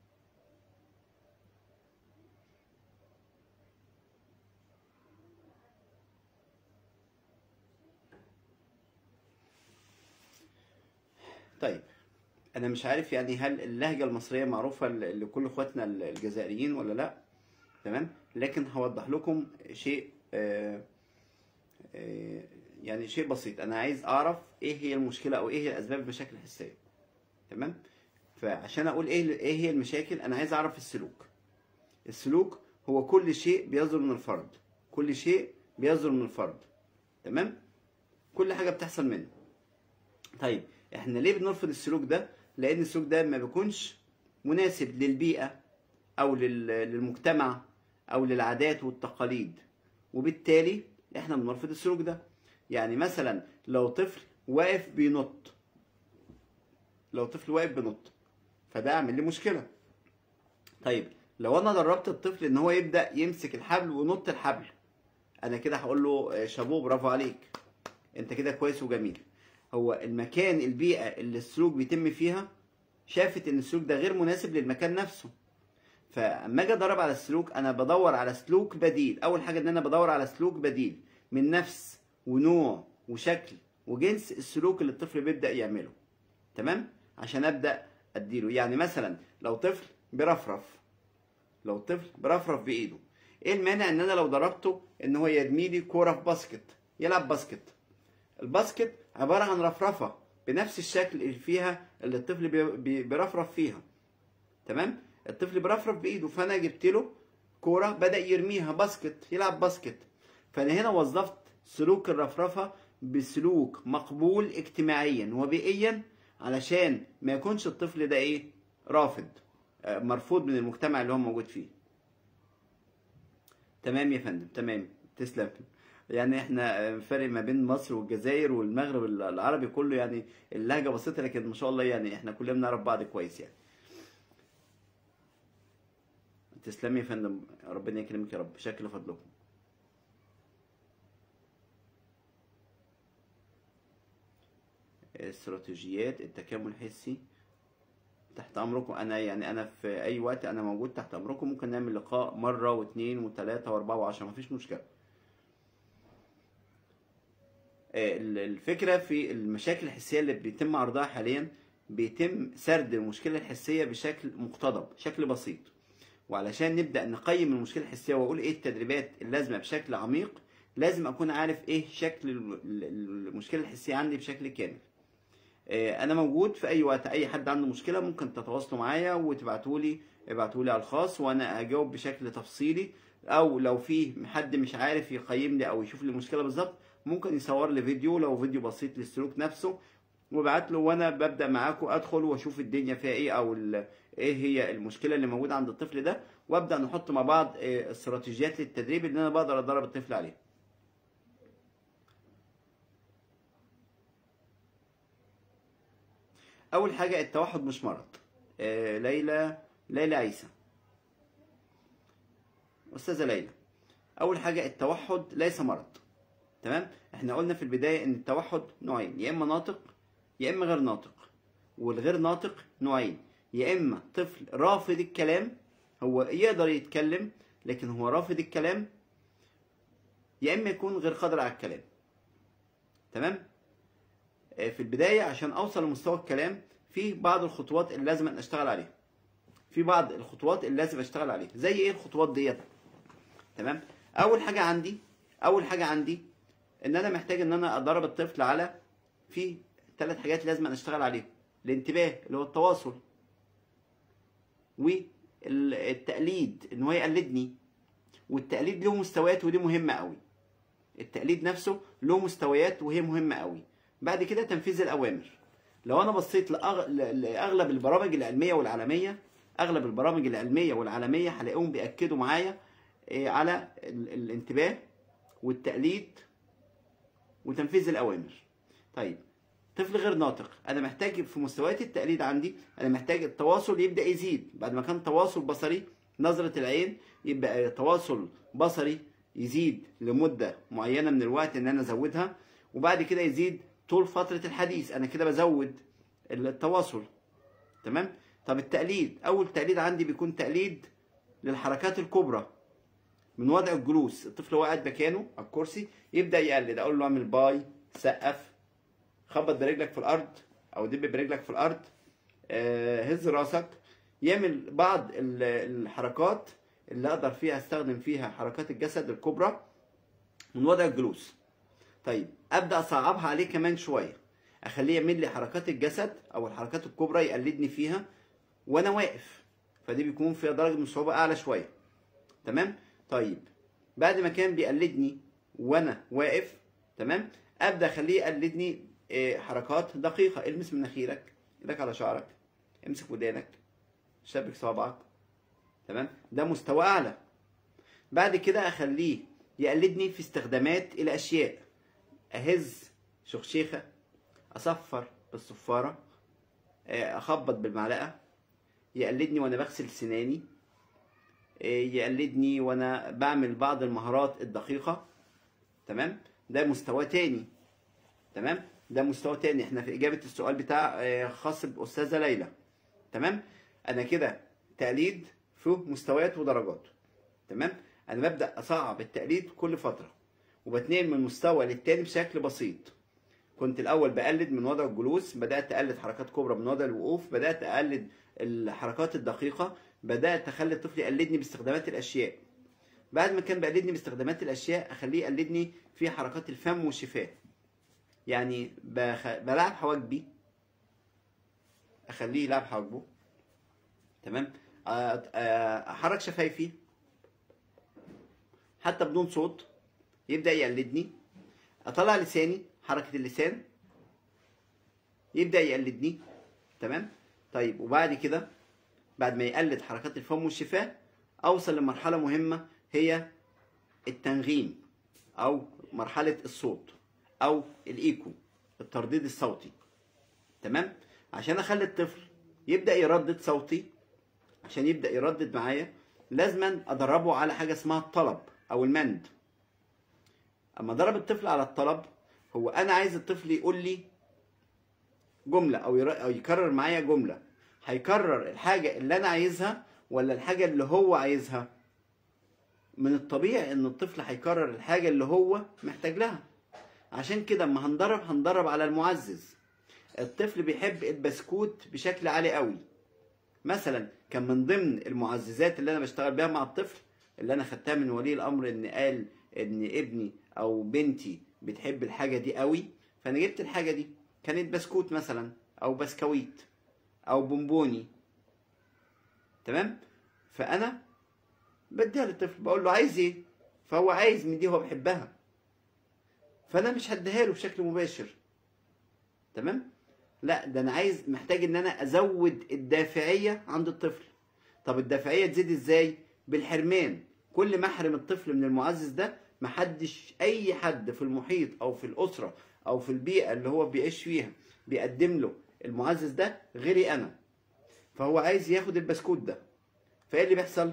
طيب انا مش عارف يعني هل اللهجه المصريه معروفه ل- لكل اخواتنا ال- الجزائريين ولا لا تمام لكن هوضح لكم شيء آه، آه، يعني شيء بسيط انا عايز اعرف ايه هي المشكله او ايه هي اسباب المشاكل الحسيه تمام فعشان اقول ايه ايه هي المشاكل انا عايز اعرف السلوك السلوك هو كل شيء بيصدر من الفرد كل شيء بيصدر من الفرد تمام كل حاجه بتحصل منه طيب احنا ليه بنرفض السلوك ده لان السلوك ده ما بيكونش مناسب للبيئه او لل- للمجتمع او للعادات والتقاليد وبالتالي احنا بنرفض السلوك ده يعني مثلا لو طفل واقف بينط لو طفل واقف بينط فده عامل لي مشكله طيب لو انا دربت الطفل ان هو يبدا يمسك الحبل وينط الحبل انا كده هقول له آه، شابوه برافو عليك انت كده كويس وجميل هو المكان البيئه اللي السلوك بيتم فيها شافت ان السلوك ده غير مناسب للمكان نفسه فاما اجي ادرب على السلوك انا بدور على سلوك بديل اول حاجه ان انا بدور على سلوك بديل من نفس ونوع وشكل وجنس السلوك اللي الطفل بيبدا يعمله تمام عشان ابدا اديله يعني مثلا لو طفل برفرف لو طفل برفرف بايده ايه المانع ان انا لو ضربته ان هو يرمي لي كوره في باسكت يلعب باسكت الباسكت عباره عن رفرفه بنفس الشكل اللي فيها اللي الطفل بي- بي- بيرفرف فيها تمام الطفل بيرفرف بايده فانا جبت له كوره بدا يرميها باسكت يلعب باسكت فانا هنا وظفت سلوك الرفرفه بسلوك مقبول اجتماعيا وبيئيا علشان ما يكونش الطفل ده ايه رافض آه، مرفوض من المجتمع اللي هو موجود فيه تمام يا فندم تمام تسلم يعني احنا آه، فرق ما بين مصر والجزائر والمغرب العربي كله يعني اللهجه بسيطه لكن ما شاء الله يعني احنا كلنا بنعرف بعض كويس يعني تسلمي يا فندم ربنا يكرمك يا رب شكل فضلكم استراتيجيات التكامل الحسي تحت امركم انا يعني انا في اي وقت انا موجود تحت امركم ممكن نعمل لقاء مره واثنين وثلاثه واربعه وعشره مفيش مشكله آه، ال- الفكره في المشاكل الحسيه اللي بيتم عرضها حاليا بيتم سرد المشكله الحسيه بشكل مقتضب شكل بسيط وعلشان نبدا نقيم المشكله الحسيه واقول ايه التدريبات اللازمه بشكل عميق لازم اكون عارف ايه شكل ال- ال- المشكله الحسيه عندي بشكل كامل آه، انا موجود في اي وقت اي حد عنده مشكله ممكن تتواصلوا معايا وتبعتوا لي ابعتوا لي على الخاص وانا اجاوب بشكل تفصيلي او لو في حد مش عارف يقيم لي او يشوف لي المشكله بالظبط ممكن يصور لي فيديو لو فيديو بسيط للسلوك نفسه وابعت له وانا ببدا معاكم ادخل واشوف الدنيا فيها ايه او ال- ايه هي المشكله اللي موجوده عند الطفل ده وابدا نحط مع بعض آه، استراتيجيات للتدريب اللي انا بقدر ادرب الطفل عليها اول حاجه التوحد مش مرض آه، ليلى ليلى عيسى استاذه ليلى اول حاجه التوحد ليس مرض تمام احنا قلنا في البدايه ان التوحد نوعين يا اما ناطق يا اما غير ناطق والغير ناطق نوعين يا اما طفل رافض الكلام هو يقدر يتكلم لكن هو رافض الكلام يا اما يكون غير قادر على الكلام تمام آه، في البدايه عشان اوصل لمستوى الكلام في بعض الخطوات اللي لازم أن اشتغل عليها في بعض الخطوات اللي لازم اشتغل عليها زي ايه الخطوات ديت تمام اول حاجه عندي اول حاجه عندي ان انا محتاج ان انا ادرب الطفل على في ثلاث حاجات لازم أن اشتغل عليهم الانتباه اللي هو التواصل والتقليد ان هو يقلدني والتقليد له مستويات ودي مهمه قوي التقليد نفسه له مستويات وهي مهمه قوي بعد كده تنفيذ الاوامر لو انا بصيت لأغ... ل- لاغلب البرامج العلميه والعالميه اغلب البرامج العلميه والعالميه هلاقيهم بياكدوا معايا إيه، على ال... الانتباه والتقليد وتنفيذ الاوامر طيب طفل غير ناطق انا محتاج في مستويات التقليد عندي انا محتاج التواصل يبدا يزيد بعد ما كان تواصل بصري نظره العين يبقى تواصل بصري يزيد لمده معينه من الوقت ان انا ازودها وبعد كده يزيد طول فتره الحديث انا كده بزود التواصل تمام طب التقليد اول تقليد عندي بيكون تقليد للحركات الكبرى من وضع الجلوس الطفل هو قاعد مكانه على الكرسي يبدا يقلد اقول له اعمل باي سقف خبط برجلك في الارض او دب برجلك في الارض آه، هز راسك يعمل بعض ال- الحركات اللي اقدر فيها استخدم فيها حركات الجسد الكبرى من وضع الجلوس طيب ابدا اصعبها عليه كمان شويه اخليه يعمل لي حركات الجسد او الحركات الكبرى يقلدني فيها وانا واقف فدي بيكون فيها درجه من الصعوبه اعلى شويه تمام طيب بعد ما كان بيقلدني وانا واقف تمام ابدا اخليه يقلدني آه، حركات دقيقه المس مناخيرك ايدك على شعرك امسك ودانك شبك صوابعك تمام ده مستوى اعلى بعد كده اخليه يقلدني في استخدامات الاشياء اهز شخشيخه اصفر بالصفاره آه، اخبط بالمعلقه يقلدني وانا بغسل سناني آه، يقلدني وانا بعمل بعض المهارات الدقيقه تمام ده مستوى تاني تمام ده مستوى تاني احنا في اجابه السؤال بتاع آه، خاص باستاذه ليلى تمام انا كده تقليد في مستويات ودرجات تمام انا ببدا اصعب التقليد كل فتره وبتنقل من مستوى للتاني بشكل بسيط كنت الاول بقلد من وضع الجلوس بدات اقلد حركات كبرى من وضع الوقوف بدات اقلد الحركات الدقيقه بدات اخلي الطفل يقلدني باستخدامات الاشياء بعد ما كان بيقلدني باستخدامات الاشياء اخليه يقلدني في حركات الفم والشفاه يعني بخ... بلعب حواجبي اخليه يلعب حواجبه تمام آه، آه، احرك شفايفي حتى بدون صوت يبدا يقلدني اطلع لساني حركه اللسان يبدا يقلدني تمام طيب وبعد كده بعد ما يقلد حركات الفم والشفاه اوصل لمرحله مهمه هي التنغيم او مرحله الصوت او الايكو الترديد الصوتي تمام عشان اخلي الطفل يبدا يردد صوتي عشان يبدا يردد معايا لازما ادربه على حاجه اسمها الطلب او المند اما ضرب الطفل على الطلب هو انا عايز الطفل يقول لي جمله او ير- او يكرر معايا جمله هيكرر الحاجه اللي انا عايزها ولا الحاجه اللي هو عايزها من الطبيعي ان الطفل هيكرر الحاجه اللي هو محتاج لها عشان كده اما هندرب هندرب على المعزز الطفل بيحب البسكوت بشكل عالي قوي مثلا كان من ضمن المعززات اللي انا بشتغل بيها مع الطفل اللي انا خدتها من ولي الامر ان قال ان ابني او بنتي بتحب الحاجه دي قوي فانا جبت الحاجه دي كانت بسكوت مثلا او بسكويت او بونبوني تمام فانا بديها للطفل بقول له عايز ايه فهو عايز من دي هو بيحبها فانا مش هديها له بشكل مباشر تمام لا ده انا عايز محتاج ان انا ازود الدافعيه عند الطفل طب الدافعيه تزيد ازاي بالحرمان كل ما احرم الطفل من المعزز ده محدش اي حد في المحيط او في الاسره او في البيئه اللي هو بيعيش فيها بيقدم له المعزز ده غيري انا فهو عايز ياخد البسكوت ده فايه اللي بيحصل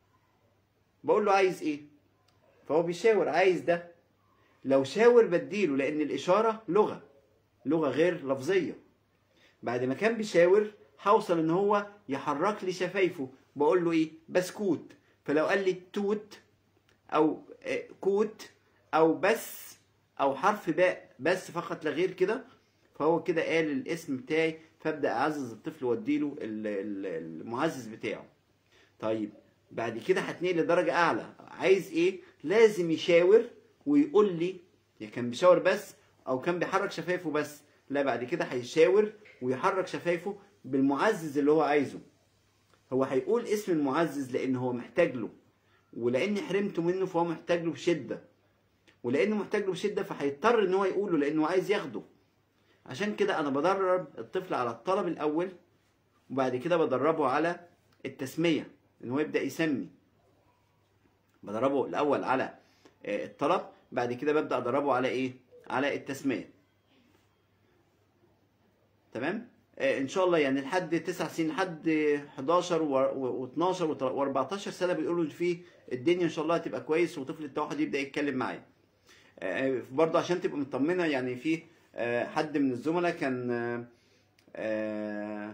بقول له عايز ايه فهو بيشاور عايز ده لو شاور بديله لان الاشاره لغه لغه غير لفظيه بعد ما كان بيشاور هوصل ان هو يحرك لي شفايفه بقول له ايه بسكوت فلو قال لي توت او آه، كوت او بس او حرف باء بس فقط لا غير كده فهو كده قال الاسم بتاعي فابدا اعزز الطفل واديله ال- ال- المعزز بتاعه طيب بعد كده هتنقل لدرجه اعلى عايز ايه لازم يشاور ويقول لي يا كان بيشاور بس او كان بيحرك شفايفه بس لا بعد كده هيشاور ويحرك شفايفه بالمعزز اللي هو عايزه هو هيقول اسم المعزز لان هو محتاج له ولاني حرمته منه فهو محتاج له بشده ولانه محتاج له بشده فهيضطر ان هو يقوله لانه عايز ياخده عشان كده انا بدرب الطفل على الطلب الاول وبعد كده بدربه على التسميه ان هو يبدا يسمي بدربه الاول على آه، الطلب بعد كده ببدا ادربه على ايه على التسميه تمام آه، ان شاء الله يعني لحد 9 سنين لحد 11 و12 و14 سنه بيقولوا فيه الدنيا ان شاء الله هتبقى كويس وطفل التوحد يبدا يتكلم معايا آه، برضه عشان تبقى مطمنه يعني في آه، حد من الزملاء كان آه، آه،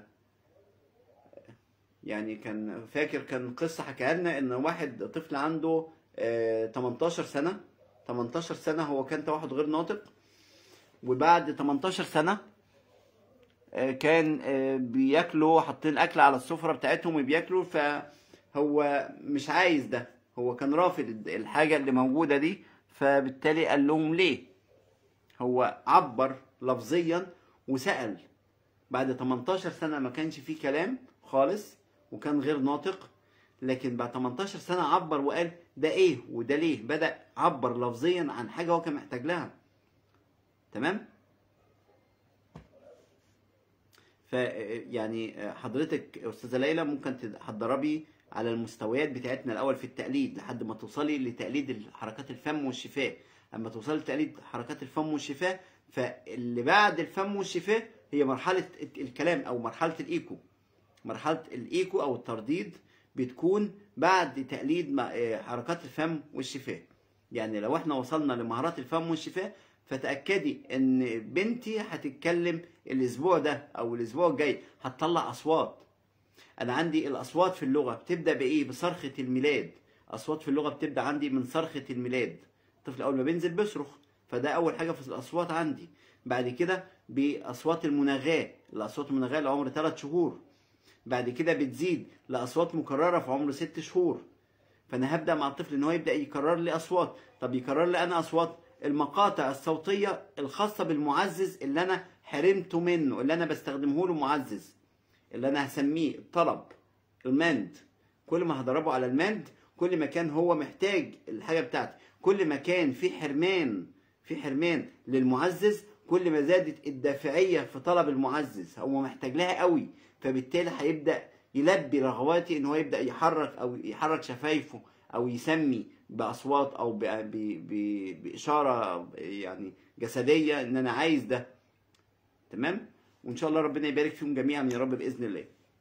يعني كان فاكر كان قصه حكاها لنا ان واحد طفل عنده آه، 18 سنه 18 سنه هو كان توحد غير ناطق وبعد 18 سنه آه، كان آه، بياكلوا حاطين اكل على السفره بتاعتهم وبياكلوا فهو مش عايز ده هو كان رافض الحاجه اللي موجوده دي فبالتالي قال لهم ليه هو عبر لفظيا وسأل بعد 18 سنة ما كانش فيه كلام خالص وكان غير ناطق لكن بعد 18 سنة عبر وقال ده ايه وده ليه بدأ عبر لفظيا عن حاجة هو كان محتاج لها تمام ف يعني حضرتك استاذه ليلى ممكن تد- هتدربي على المستويات بتاعتنا الاول في التقليد لحد ما توصلي لتقليد حركات الفم والشفاه اما توصلي لتقليد حركات الفم والشفاه فاللي بعد الفم والشفاه هي مرحله الكلام او مرحله الايكو مرحله الايكو او الترديد بتكون بعد تقليد م- آه، حركات الفم والشفاه يعني لو احنا وصلنا لمهارات الفم والشفاه فتاكدي ان بنتي هتتكلم الاسبوع ده او الاسبوع الجاي هتطلع اصوات انا عندي الاصوات في اللغه بتبدا بايه بصرخه الميلاد اصوات في اللغه بتبدا عندي من صرخه الميلاد الطفل اول ما بينزل بيصرخ فده اول حاجه في الاصوات عندي بعد كده باصوات المناغاه الاصوات المناغاه لعمر 3 شهور بعد كده بتزيد لاصوات مكرره في عمر 6 شهور فانا هبدا مع الطفل ان هو يبدا يكرر لي اصوات طب يكرر لي انا اصوات المقاطع الصوتيه الخاصه بالمعزز اللي انا حرمته منه اللي انا بستخدمه له معزز اللي انا هسميه الطلب المند كل ما هضربه على المند كل ما كان هو محتاج الحاجه بتاعتي كل ما كان في حرمان في حرمان للمعزز كل ما زادت الدافعيه في طلب المعزز هو محتاج لها قوي فبالتالي هيبدا يلبي رغباتي ان هو يبدا يحرك او يحرك شفايفه او يسمي باصوات او ب- ب- ب- باشاره يعني جسديه ان انا عايز ده تمام وان شاء الله ربنا يبارك فيهم جميعا يا رب باذن الله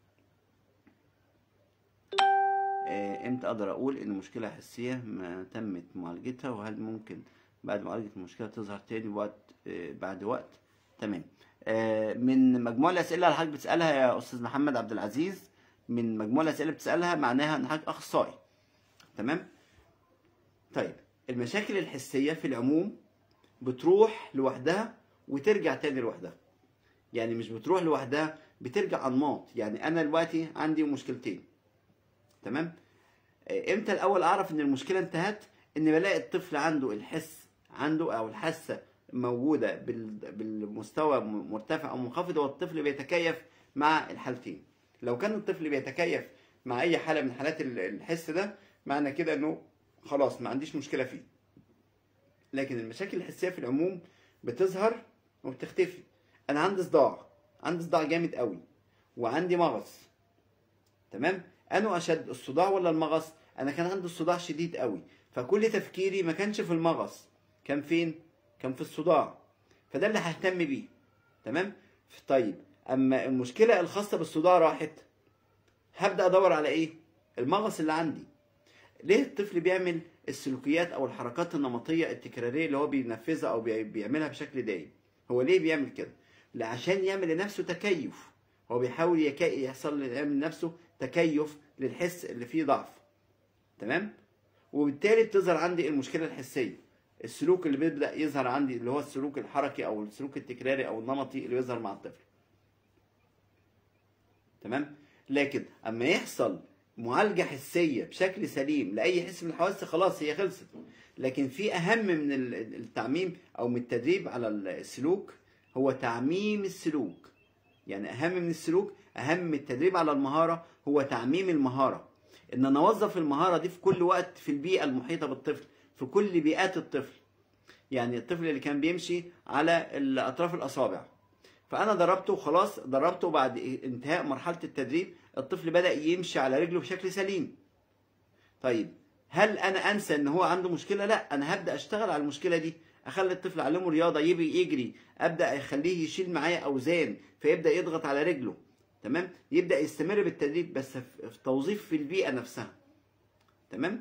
آه، امتى اقدر اقول ان مشكله حسيه ما تمت معالجتها وهل ممكن بعد معالجه المشكله تظهر تاني وقت آه، بعد وقت تمام آه، من مجموع الاسئله اللي حضرتك بتسالها يا استاذ محمد عبد العزيز من مجموع الاسئله اللي بتسالها معناها ان حضرتك اخصائي تمام طيب المشاكل الحسيه في العموم بتروح لوحدها وترجع تاني لوحدها يعني مش بتروح لوحدها بترجع انماط يعني انا دلوقتي عندي مشكلتين تمام آه، امتى الاول اعرف ان المشكله انتهت ان بلاقي الطفل عنده الحس عنده او الحاسه موجوده بال- بالمستوى م- مرتفع او منخفض والطفل بيتكيف مع الحالتين لو كان الطفل بيتكيف مع اي حاله من حالات ال- الحس ده معنى كده انه خلاص ما عنديش مشكله فيه لكن المشاكل الحسيه في العموم بتظهر وبتختفي انا عندي صداع عندي صداع جامد قوي وعندي مغص تمام انا اشد الصداع ولا المغص انا كان عندي الصداع شديد قوي فكل تفكيري ما كانش في المغص كان فين كان في الصداع فده اللي ههتم بيه تمام طيب اما المشكله الخاصه بالصداع راحت هبدا ادور على ايه المغص اللي عندي ليه الطفل بيعمل السلوكيات او الحركات النمطيه التكراريه اللي هو بينفذها او بي- بيعملها بشكل دايم هو ليه بيعمل كده لا عشان يعمل لنفسه تكيف هو بيحاول يكا... يحصل يعمل لنفسه تكيف للحس اللي فيه ضعف تمام وبالتالي بتظهر عندي المشكله الحسيه السلوك اللي بيبدا يظهر عندي اللي هو السلوك الحركي او السلوك التكراري او النمطي اللي بيظهر مع الطفل تمام لكن اما يحصل معالجه حسيه بشكل سليم لاي حس من الحواس خلاص هي خلصت لكن في اهم من ال- التعميم او من التدريب على السلوك هو تعميم السلوك يعني اهم من السلوك اهم من التدريب على المهاره هو تعميم المهاره ان انا اوظف المهاره دي في كل وقت في البيئه المحيطه بالطفل في كل بيئات الطفل يعني الطفل اللي كان بيمشي على ال- اطراف الاصابع فانا دربته وخلاص دربته بعد انتهاء مرحله التدريب الطفل بدا يمشي على رجله بشكل سليم طيب هل انا انسى ان هو عنده مشكله لا انا هبدا اشتغل على المشكله دي اخلي الطفل اعلمه رياضه يجري يجري ابدا اخليه يشيل معايا اوزان فيبدا يضغط على رجله تمام يبدا يستمر بالتدريب بس في في توظيف في البيئه نفسها تمام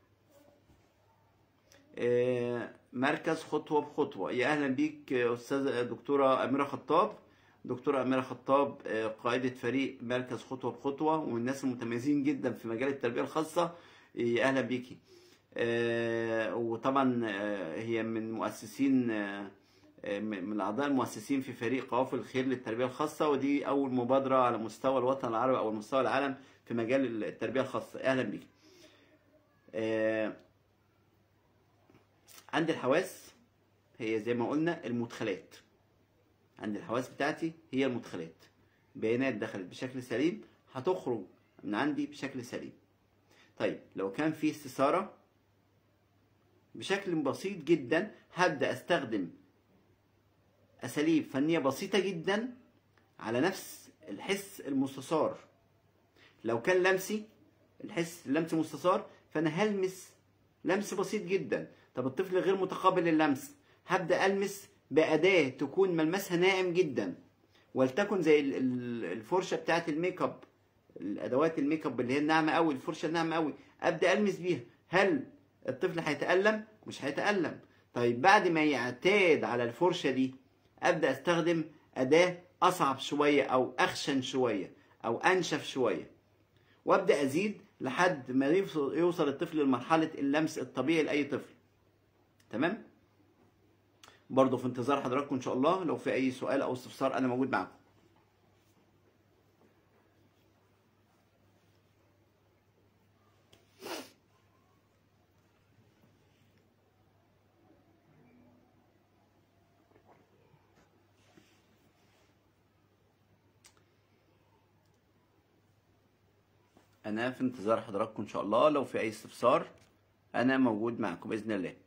آه، مركز خطوه بخطوه يا اهلا بيك آه، استاذه دكتوره اميره خطاب دكتوره اميره خطاب آه، قائده فريق مركز خطوه بخطوه ومن الناس المتميزين جدا في مجال التربيه الخاصه يا اهلا بيكي آه، وطبعا آه، هي من مؤسسين آه، آه، من من الاعضاء المؤسسين في فريق قوافل الخير للتربيه الخاصه ودي اول مبادره على مستوى الوطن العربي او مستوى العالم في مجال التربيه الخاصه اهلا بيك آه، عند الحواس هي زي ما قلنا المدخلات عند الحواس بتاعتي هي المدخلات بيانات دخلت بشكل سليم هتخرج من عندي بشكل سليم طيب لو كان في استثارة بشكل بسيط جدا هبدأ استخدم أساليب فنية بسيطة جدا على نفس الحس المستثار لو كان لمسي الحس اللمسي مستثار فانا هلمس لمس بسيط جدا طب الطفل غير متقبل للمس هبدا المس باداه تكون ملمسها ناعم جدا ولتكن زي ال- ال- الفرشه بتاعه الميك اب الادوات الميك اب اللي هي الناعمه قوي الفرشه الناعمه قوي ابدا المس بيها هل الطفل هيتالم مش هيتالم طيب بعد ما يعتاد على الفرشه دي ابدا استخدم اداه اصعب شويه او اخشن شويه او انشف شويه وابدا ازيد لحد ما يوصل يوصل الطفل لمرحله اللمس الطبيعي لاي طفل تمام برضه في انتظار حضراتكم ان شاء الله لو في اي سؤال او استفسار انا موجود معاكم انا في انتظار حضراتكم ان شاء الله لو في اي استفسار انا موجود معكم باذن الله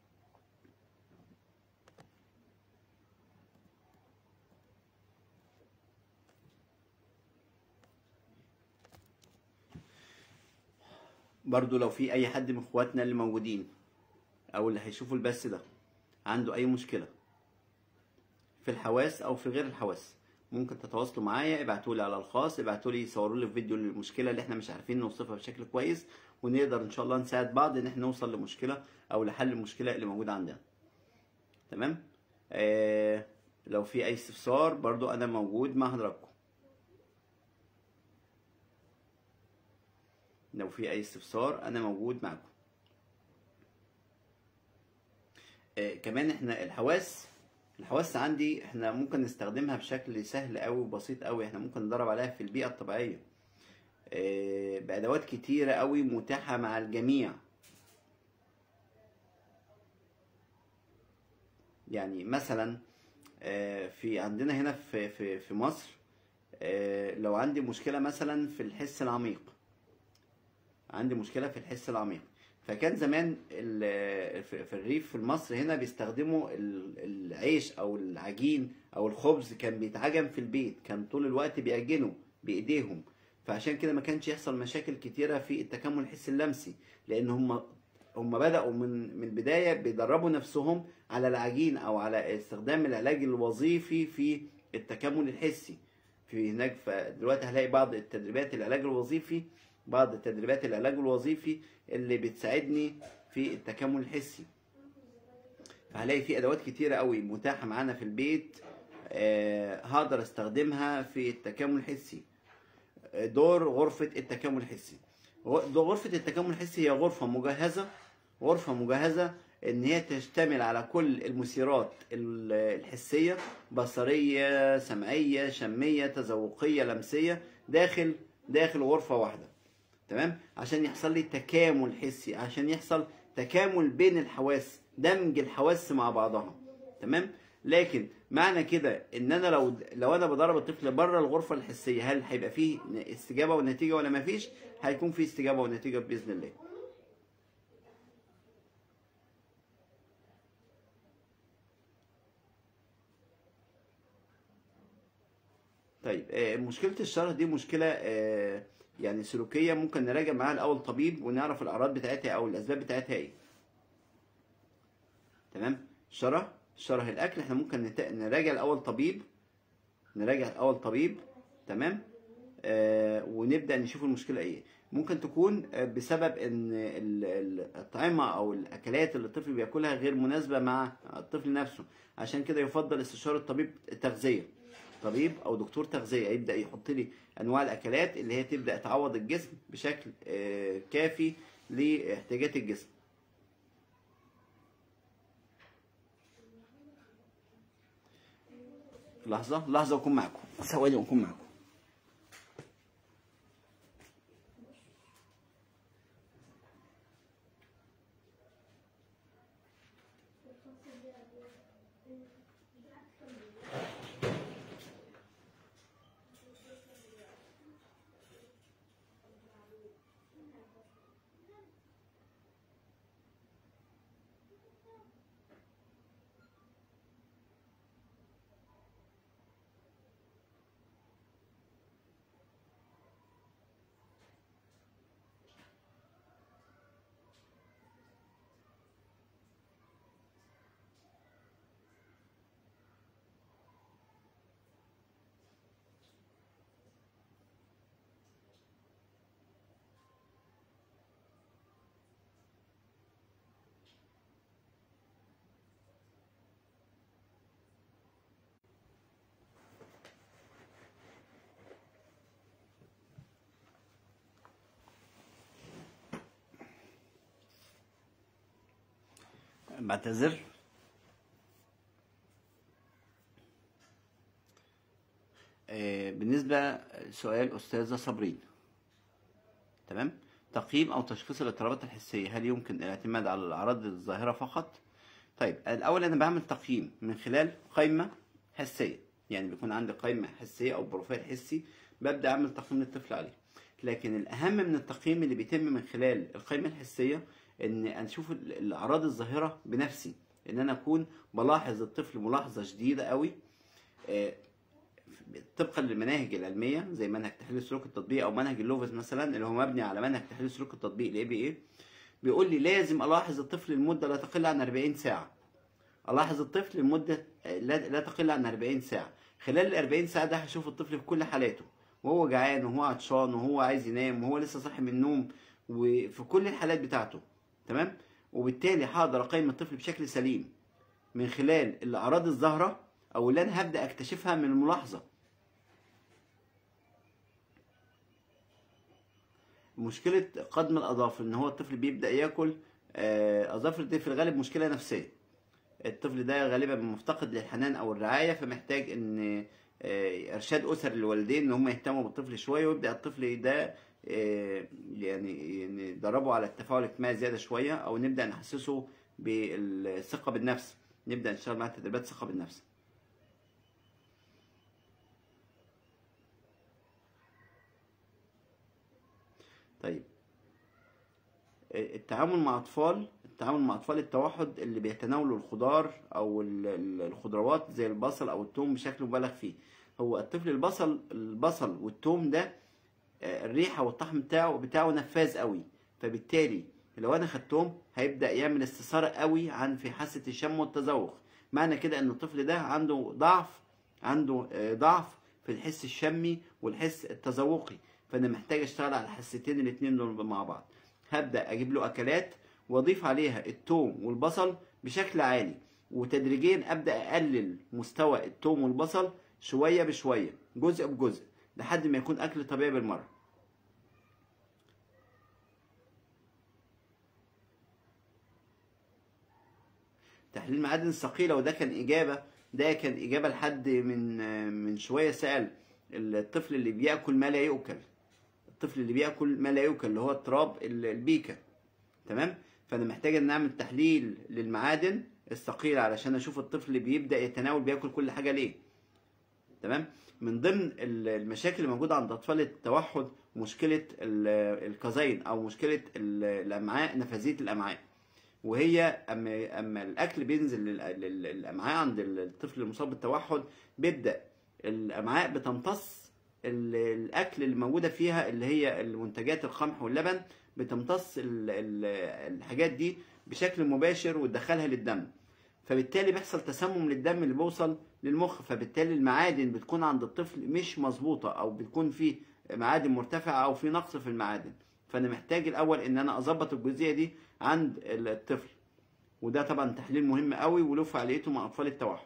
برضو لو في اي حد من اخواتنا اللي موجودين او اللي هيشوفوا البث ده عنده اي مشكله في الحواس او في غير الحواس ممكن تتواصلوا معايا ابعتوا لي على الخاص ابعتوا لي صوروا لي فيديو للمشكله اللي احنا مش عارفين نوصفها بشكل كويس ونقدر ان شاء الله نساعد بعض ان احنا نوصل لمشكله او لحل المشكله اللي موجوده عندنا تمام آه لو في اي استفسار برضو انا موجود مع حضراتكم لو في اي استفسار انا موجود معكم آه كمان احنا الحواس الحواس عندي احنا ممكن نستخدمها بشكل سهل قوي وبسيط قوي احنا ممكن ندرب عليها في البيئة الطبيعية آه، بأدوات كتيرة قوي متاحة مع الجميع يعني مثلا آه، في عندنا هنا في في في مصر آه، لو عندي مشكلة مثلا في الحس العميق عندي مشكلة في الحس العميق فكان زمان ال- في في الريف في مصر هنا بيستخدموا ال- العيش او العجين او الخبز كان بيتعجن في البيت كان طول الوقت بيعجنوا بايديهم فعشان كده ما كانش يحصل مشاكل كتيرة في التكامل الحسي اللمسي لان هم هم بدأوا من من البداية بيدربوا نفسهم على العجين او على استخدام العلاج الوظيفي في التكامل الحسي في هناك فدلوقتي هلاقي بعض التدريبات العلاج الوظيفي بعض التدريبات العلاج الوظيفي اللي بتساعدني في التكامل الحسي فهلاقي في ادوات كتيره قوي متاحه معانا في البيت آه، هقدر استخدمها في التكامل الحسي آه، دور غرفه التكامل الحسي غ- دور غرفه التكامل الحسي هي غرفه مجهزه غرفه مجهزه ان هي تشتمل على كل المثيرات ال- الحسيه بصريه سمعيه شميه تذوقيه لمسيه داخل داخل غرفه واحده تمام عشان يحصل لي تكامل حسي عشان يحصل تكامل بين الحواس دمج الحواس مع بعضها تمام لكن معنى كده ان انا لو لو انا بدرب الطفل بره الغرفه الحسيه هل هيبقى فيه استجابه ونتيجه ولا ما فيش هيكون في استجابه ونتيجه باذن الله طيب آه، مشكله الشرح دي مشكله آه، يعني سلوكيه ممكن نراجع معاها الاول طبيب ونعرف الاعراض بتاعتها او الاسباب بتاعتها ايه تمام شرح شرح الاكل احنا ممكن نت... نراجع الاول طبيب نراجع الاول طبيب تمام آه ونبدا نشوف المشكله ايه ممكن تكون آه، بسبب ان ال- ال- الاطعمه او الاكلات اللي الطفل بياكلها غير مناسبه مع الطفل نفسه عشان كده يفضل استشاره طبيب تغذيه طبيب او دكتور تغذيه يبدا يحط لي انواع الاكلات اللي هي تبدا تعوض الجسم بشكل آه، كافي لاحتياجات الجسم لحظه لحظه واكون معاكم ثواني واكون معاكم بعتذر آه، بالنسبة لسؤال أستاذة صابرين تمام تقييم أو تشخيص الاضطرابات الحسية هل يمكن الاعتماد على الأعراض الظاهرة فقط؟ طيب الأول أنا بعمل تقييم من خلال قائمة حسية يعني بيكون عندي قائمة حسية أو بروفايل حسي ببدأ أعمل تقييم للطفل عليه لكن الأهم من التقييم اللي بيتم من خلال القائمة الحسية إن أشوف الأعراض الظاهرة بنفسي إن أنا أكون بلاحظ الطفل ملاحظة شديدة قوي آه، طبقا للمناهج العلميه زي منهج تحليل السلوك التطبيقي او منهج اللوفز مثلا اللي هو مبني على منهج تحليل السلوك التطبيقي الاي بي اي بيقول لي لازم الاحظ الطفل لمده لا تقل عن 40 ساعه الاحظ الطفل لمده لا لا تقل عن 40 ساعه خلال ال 40 ساعه ده هشوف الطفل في كل حالاته وهو جعان وهو عطشان وهو عايز ينام وهو لسه صاحي من النوم وفي كل الحالات بتاعته تمام وبالتالي هقدر اقيم الطفل بشكل سليم من خلال الاعراض الظاهره او اللي انا هبدا اكتشفها من الملاحظه مشكله قدم الاظافر ان هو الطفل بيبدا ياكل آه، اظافر دي في الغالب مشكله نفسيه الطفل ده غالبا مفتقد للحنان او الرعايه فمحتاج ان آه، ارشاد اسر الوالدين ان هم يهتموا بالطفل شويه ويبدا الطفل ده آه، يعني يعني ندربه على التفاعل الاجتماعي زياده شويه او نبدا نحسسه بالثقه بالنفس نبدا نشتغل معاه تدريبات ثقه بالنفس طيب التعامل مع اطفال التعامل مع اطفال التوحد اللي بيتناولوا الخضار او ال- ال- الخضروات زي البصل او الثوم بشكل مبالغ فيه هو الطفل البصل البصل والثوم ده آه، الريحه والطعم بتاعه بتاعه نفاذ قوي فبالتالي لو انا خدتهم هيبدا يعمل استثاره قوي عن في حاسه الشم والتذوق معنى كده ان الطفل ده عنده ضعف عنده آه، ضعف في الحس الشمي والحس التذوقي فانا محتاج اشتغل على الحستين الاتنين دول مع بعض هبدا اجيب له اكلات واضيف عليها التوم والبصل بشكل عالي وتدريجيا ابدا اقلل مستوى التوم والبصل شويه بشويه جزء بجزء لحد ما يكون اكل طبيعي بالمره تحليل معادن الثقيله وده كان اجابه ده كان اجابه لحد من من شويه سال الطفل اللي بياكل ما لا يؤكل الطفل اللي بياكل ما لا يؤكل اللي هو اضطراب ال- البيكا تمام فانا محتاج ان اعمل تحليل للمعادن الثقيله علشان اشوف الطفل اللي بيبدا يتناول بياكل كل حاجه ليه تمام من ضمن ال- المشاكل اللي موجوده عند اطفال التوحد مشكله ال- القزين او مشكله ال- الامعاء نفاذيه الامعاء وهي اما اما الاكل بينزل لل- لل- للامعاء عند الطفل المصاب بالتوحد بيبدا الامعاء بتمتص ال- الاكل اللي موجوده فيها اللي هي المنتجات القمح واللبن بتمتص ال- ال- الحاجات دي بشكل مباشر وتدخلها للدم فبالتالي بيحصل تسمم للدم اللي بيوصل للمخ فبالتالي المعادن بتكون عند الطفل مش مظبوطه او بتكون فيه معادن مرتفعه او في نقص في المعادن فانا محتاج الاول ان انا اظبط الجزئيه دي عند الطفل وده طبعا تحليل مهم قوي وله فعاليته مع اطفال التوحد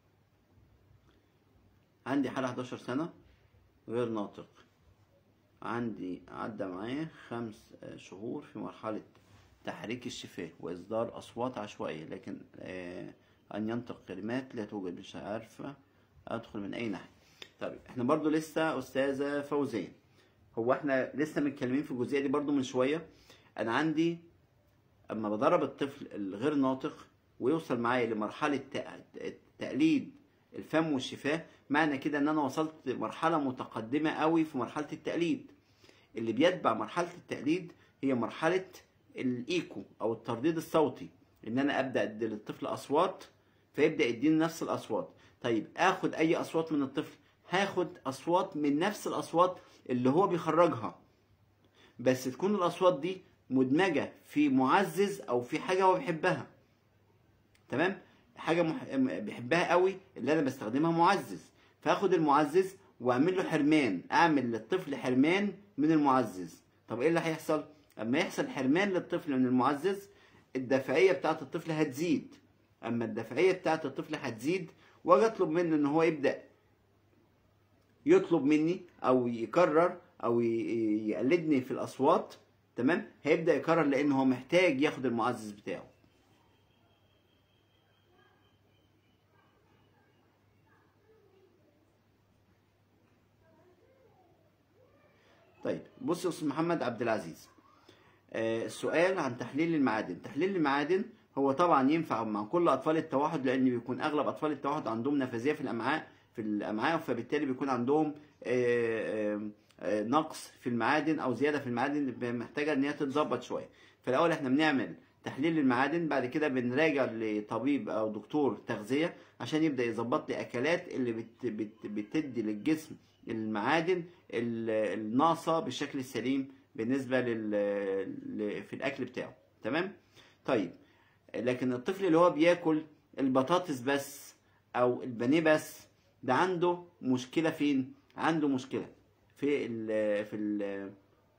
عندي حاله 11 سنه غير ناطق عندي عدى معايا خمس شهور في مرحلة تحريك الشفاه وإصدار أصوات عشوائية لكن آه، أن ينطق كلمات لا توجد مش عارفة أدخل من أي ناحية طيب احنا برضو لسه أستاذة فوزية هو احنا لسه متكلمين في الجزئية دي برضو من شوية أنا عندي أما بدرب الطفل الغير ناطق ويوصل معايا لمرحلة تق- تقليد الفم والشفاه معنى كده ان انا وصلت لمرحلة متقدمة قوي في مرحلة التقليد اللي بيتبع مرحلة التقليد هي مرحلة الايكو او الترديد الصوتي ان انا ابدا ادي للطفل اصوات فيبدا يديني نفس الاصوات طيب اخد اي اصوات من الطفل هاخد اصوات من نفس الاصوات اللي هو بيخرجها بس تكون الاصوات دي مدمجه في معزز او في حاجه هو بيحبها تمام حاجه مح... بيحبها قوي اللي انا بستخدمها معزز فاخد المعزز واعمل له حرمان اعمل للطفل حرمان من المعزز طب ايه اللي هيحصل اما يحصل حرمان للطفل من المعزز الدافعيه بتاعه الطفل هتزيد اما الدافعيه بتاعه الطفل هتزيد واجي اطلب منه ان هو يبدا يطلب مني او يكرر او ي- يقلدني في الاصوات تمام هيبدا يكرر لان هو محتاج ياخد المعزز بتاعه طيب بص يا استاذ محمد عبد العزيز آه، السؤال عن تحليل المعادن تحليل المعادن هو طبعا ينفع مع كل اطفال التوحد لان بيكون اغلب اطفال التوحد عندهم نفاذيه في الامعاء في الامعاء فبالتالي بيكون عندهم آه، آه، آه، نقص في المعادن او زياده في المعادن محتاجه ان هي تتظبط شويه فالاول احنا بنعمل تحليل المعادن بعد كده بنراجع لطبيب او دكتور تغذيه عشان يبدا يظبط لي اكلات اللي بت بت بتدي للجسم المعادن ال- الناقصه بالشكل السليم بالنسبه لل ل- في الاكل بتاعه تمام طيب لكن الطفل اللي هو بياكل البطاطس بس او البانيه بس ده عنده مشكله فين عنده مشكله في ال في ال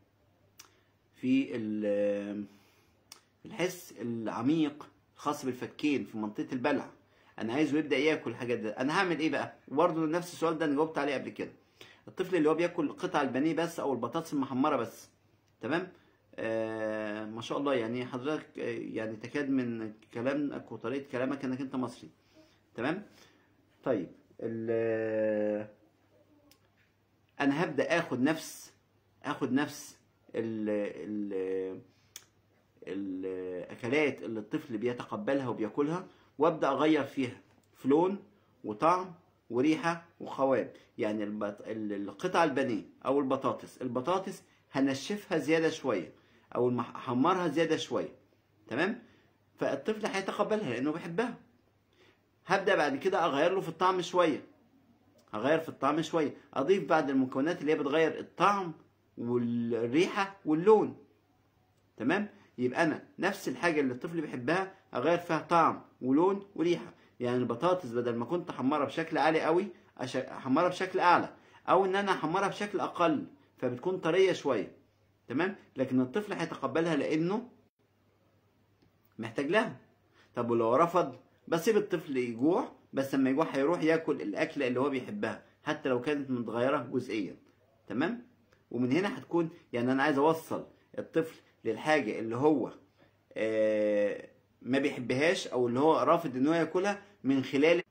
في ال الحس العميق الخاص بالفكين في منطقه البلع انا عايزه يبدا ياكل الحاجات ده انا هعمل ايه بقى وبرضه نفس السؤال ده انا جاوبت عليه قبل كده الطفل اللي هو بياكل قطع البانيه بس او البطاطس المحمره بس تمام آه ما شاء الله يعني حضرتك آه، يعني تكاد من كلامك وطريقه كلامك انك انت مصري تمام طيب ال- انا هبدا اخد نفس اخد نفس ال ال الاكلات اللي الطفل بيتقبلها وبياكلها وابدا اغير فيها في لون وطعم وريحه وقوام يعني البط... ال- القطع البانيه او البطاطس البطاطس هنشفها زياده شويه او المح- احمرها زياده شويه تمام فالطفل هيتقبلها لانه بيحبها هبدا بعد كده اغير له في الطعم شويه هغير في الطعم شويه اضيف بعض المكونات اللي هي بتغير الطعم والريحه واللون تمام يبقى انا نفس الحاجه اللي الطفل بيحبها اغير فيها طعم ولون وريحه يعني البطاطس بدل ما كنت احمرها بشكل عالي قوي أش- احمرها بشكل اعلى او ان انا احمرها بشكل اقل فبتكون طريه شويه تمام لكن الطفل هيتقبلها لانه محتاج لها طب ولو رفض بسيب الطفل يجوع بس لما يجوع هيروح ياكل الاكله اللي هو بيحبها حتى لو كانت متغيره جزئيا تمام ومن هنا هتكون يعني انا عايز اوصل الطفل للحاجه اللي هو آه، ما بيحبهاش او اللي هو رافض ان هو ياكلها من خلال